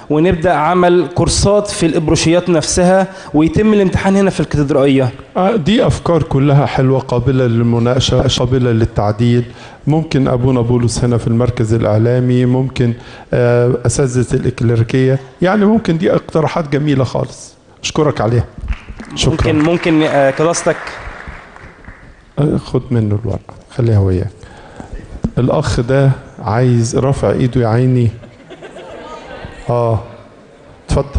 ونبدا عمل كورسات في الابروشيات نفسها ويتم الامتحان هنا في الكاتدرائيه آه، دي أفكار كلها حلوة قابلة للمناقشة قابلة للتعديل ممكن أبونا بولس هنا في المركز الإعلامي ممكن آه، أساتذة الإكليريكية يعني ممكن دي اقتراحات جميلة خالص أشكرك عليها شكرا ممكن ممكن آه، كداستك آه، خد منه الورقة خليها وياك الأخ ده عايز رافع إيده يا عيني آه اتفضل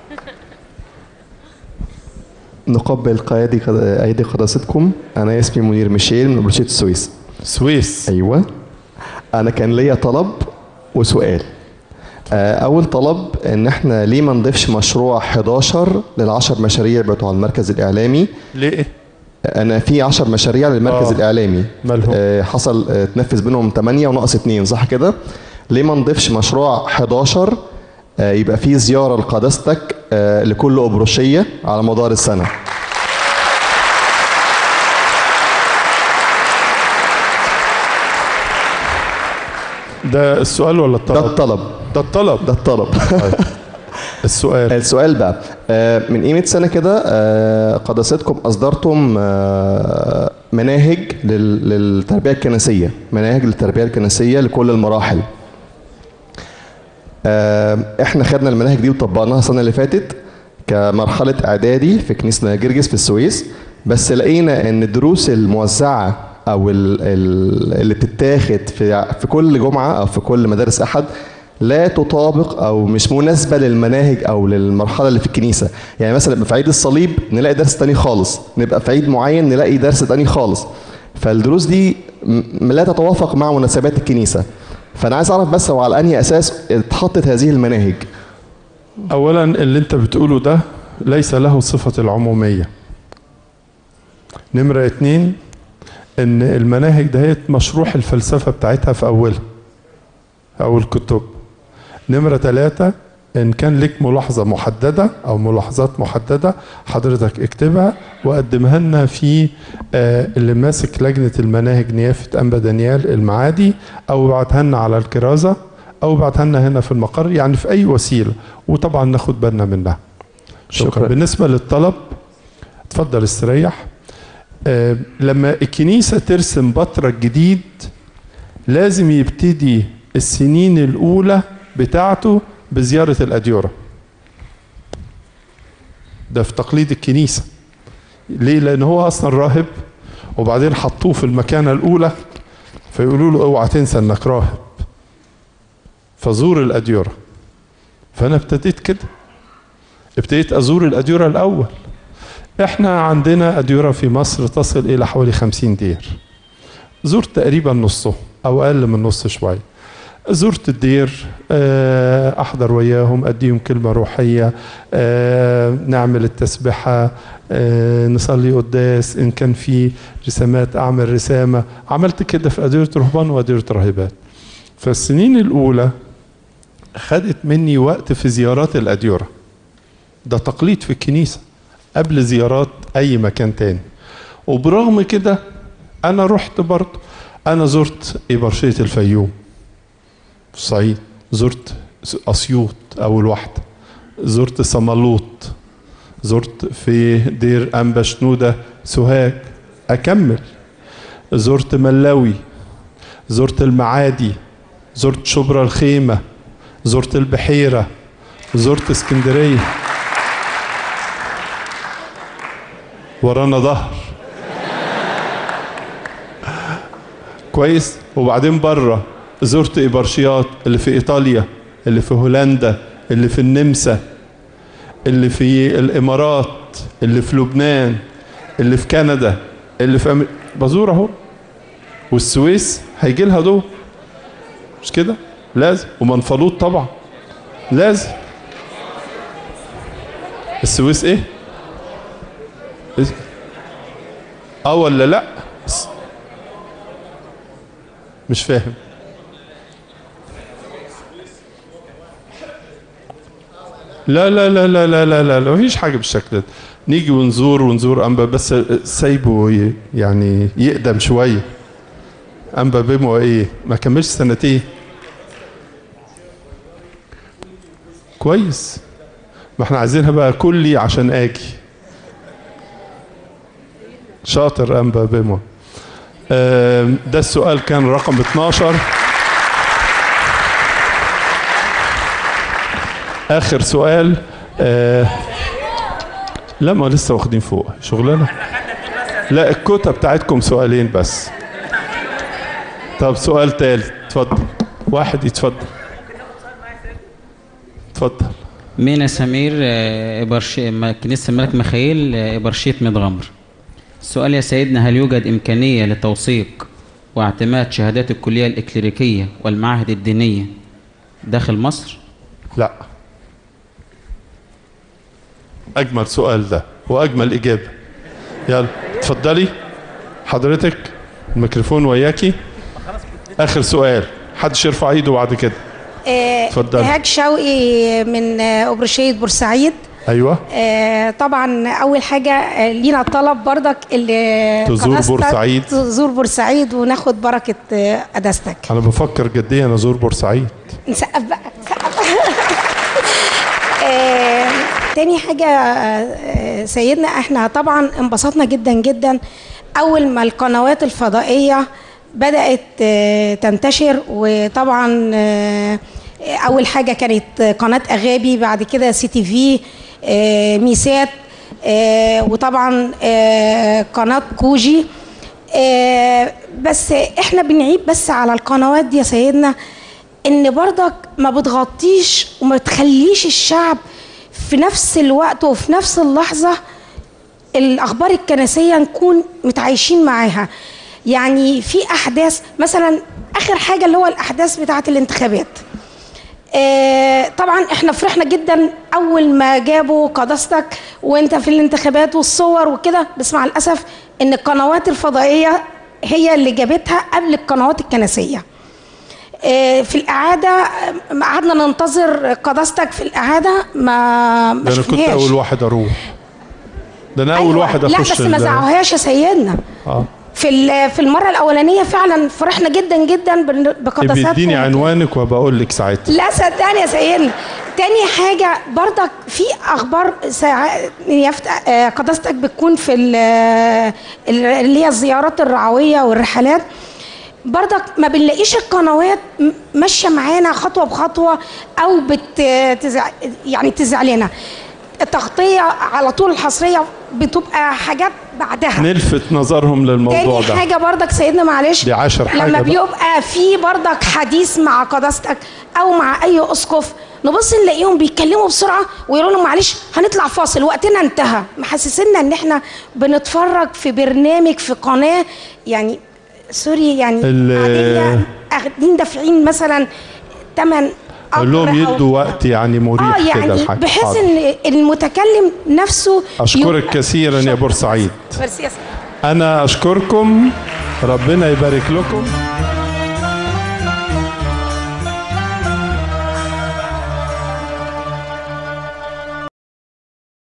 نقبل قيادي ايدي قداستكم انا اسمي منير ميشيل من بلوشيه السويس سويس ايوه انا كان ليا طلب وسؤال آه، اول طلب ان احنا ليه ما نضيفش مشروع 11 للعشر مشاريع بتوع المركز الاعلامي ليه انا في 10 مشاريع للمركز آه. آه. الاعلامي مالهم؟ آه حصل آه تنفذ منهم 8 وناقص 2 صح كده ليه ما نضيفش مشروع 11 آه يبقى فيه زياره لقداستك آه لكل ابروشيه على مدار السنه ده السؤال ولا الطلب؟ ده الطلب ده الطلب ده الطلب السؤال السؤال بقى آه، من قيمة سنة كده آه، قداستكم أصدرتم آه، مناهج لل- للتربية الكنسية مناهج للتربية الكنسية لكل المراحل آه، احنا خدنا المناهج دي وطبقناها السنة اللي فاتت كمرحلة إعدادي في كنيسة جرجس في السويس بس لقينا إن الدروس الموزعة أو ال- ال- اللي بتتاخد في في كل جمعة أو في كل مدارس أحد لا تطابق او مش مناسبه للمناهج او للمرحله اللي في الكنيسه يعني مثلا نبقى في عيد الصليب نلاقي درس تاني خالص نبقى في عيد معين نلاقي درس تاني خالص فالدروس دي م- لا تتوافق مع مناسبات الكنيسه فانا عايز اعرف بس هو على انهي اساس اتحطت هذه المناهج أولا اللي أنت بتقوله ده ليس له صفة العمومية نمرة اتنين إن المناهج دهيت مشروح الفلسفة بتاعتها في أولها أو الكتب نمرة ثلاثة إن كان لك ملاحظة محددة أو ملاحظات محددة حضرتك اكتبها وقدمها لنا في آه، اللي ماسك لجنة المناهج نيافة أنبا دانيال المعادي أو ابعتها لنا على الكرازة أو ابعتها لنا هنا في المقر يعني في أي وسيلة وطبعا ناخد بالنا منها شكرا, شكراً. شكرا. بالنسبة للطلب اتفضل استريح آه، لما الكنيسة ترسم بطرك جديد لازم يبتدي السنين الأولى بتاعته بزيارة الأديرة ده في تقليد الكنيسة ليه؟ لأن هو أصلا راهب وبعدين حطوه في المكانة الأولى فيقولوا له اوعى تنسى انك راهب فزور الأديرة فأنا ابتديت كده ابتديت أزور الأديرة الأول احنا عندنا أديرة في مصر تصل إلى حوالي خمسين دير زرت تقريبا نصه أو أقل من نص شوية زرت الدير آه، أحضر وياهم أديهم كلمة روحية آه، نعمل التسبحة آه، نصلي قداس إن كان في رسامات أعمل رسامة عملت كده في أديرة رهبان وأديرة راهبات فالسنين الأولى خدت مني وقت في زيارات الأديرة ده تقليد في الكنيسة قبل زيارات أي مكان تاني وبرغم كده أنا رحت برضه أنا زرت إبرشية الفيوم في الصعيد زرت أسيوط أول واحدة زرت صمالوط زرت في دير أنبا شنودة سوهاج أكمل زرت ملاوي زرت المعادي زرت شبرا الخيمة زرت البحيرة زرت اسكندرية ورانا ظهر كويس وبعدين بره زرت إبرشيات اللي في إيطاليا اللي في هولندا اللي في النمسا اللي في الإمارات اللي في لبنان اللي في كندا اللي في أمريكا بزور أهو والسويس هيجي لها دول مش كده لازم ومنفلوط طبعا لازم السويس ايه إيه؟ اه ولا لا بس- مش فاهم لا لا لا لا لا لا لا, لا مفيش حاجه بالشكل ده نيجي ونزور ونزور انبا بس سايبه ي- يعني يقدم شويه انبا بيمو ايه ما كملش سنتين كويس ما احنا عايزينها بقى كلي عشان اجي شاطر انبا بما آم، ده السؤال كان رقم 12 اخر سؤال آه لا ما لسه واخدين فوق شغلانه لا الكوتا بتاعتكم سؤالين بس طب سؤال تالت اتفضل واحد يتفضل اتفضل مينا سمير آه، إبرش... م- كنيسة الملك ميخائيل آه، إبرشية مدغمر السؤال يا سيدنا هل يوجد إمكانية لتوثيق واعتماد شهادات الكلية الإكليريكية والمعاهد الدينية داخل مصر؟ لا اجمل سؤال ده واجمل اجابه يلا اتفضلي حضرتك الميكروفون وياكي اخر سؤال حدش يرفع ايده بعد كده آه، اتفضلي. إيهاج شوقي من آه، أبرشية بورسعيد ايوه آه، طبعا أول حاجة آه، لينا طلب بردك اللي تزور قداستك بورسعيد. تزور بورسعيد وناخد بركة آه، قداستك انا بفكر جديا ازور بورسعيد نسقف بقى نسقف. آه، تاني حاجة آه، سيدنا احنا طبعا انبسطنا جدا جدا أول ما القنوات الفضائية بدأت آه، تنتشر وطبعا آه، أول حاجة كانت قناة أغابي بعد كده سي تي في آه، ميسات آه، وطبعا آه، قناة كوجي آه، بس احنا بنعيب بس على القنوات دي يا سيدنا ان برضك ما بتغطيش وما بتخليش الشعب في نفس الوقت وفي نفس اللحظة الأخبار الكنسية نكون متعايشين معاها يعني في أحداث مثلا آخر حاجة اللي هو الأحداث بتاعة الانتخابات آه، طبعا احنا فرحنا جدا اول ما جابوا قداستك وانت في الانتخابات والصور وكده بس مع الاسف ان القنوات الفضائيه هي اللي جابتها قبل القنوات الكنسيه آه، في الإعادة آه، قعدنا ننتظر قداستك في الإعادة ما ما ده انا كنت شفناهاش. اول واحد اروح ده انا اول أيوة. واحد لا اخش بس ما ال- زعوهاش يا سيدنا اه في ال- في المرة الأولانية فعلا فرحنا جدا جدا بن- بقداساتكم بيديني عنوانك وبقول لك ساعتها لا صدقني يا سيدنا تاني حاجة برضك في أخبار ساعات يفت... آه، قداستك بتكون في ال- ال- اللي هي الزيارات الرعوية والرحلات برضك ما بنلاقيش القنوات م- ماشية معانا خطوة بخطوة أو بت... تزع... يعني تزعلنا التغطية على طول الحصرية بتبقى حاجات بعدها نلفت نظرهم للموضوع تاني ده حاجة برضك سيدنا معلش دي عشر حاجة لما بقى. بيبقى في برضك حديث مع قداستك او مع اي اسقف نبص نلاقيهم بيتكلموا بسرعه ويقولوا لهم معلش هنطلع فاصل وقتنا انتهى محسسنا ان احنا بنتفرج في برنامج في قناه يعني سوري يعني ال- قاعدين دافعين مثلا ثمن اقول لهم يدوا وقت يعني مريح اه كده يعني الحاجة. بحيث حاضر. ان المتكلم نفسه اشكرك يبقى- كثيرا يا بورسعيد ميرسي يا سيدي. انا اشكركم ربنا يبارك لكم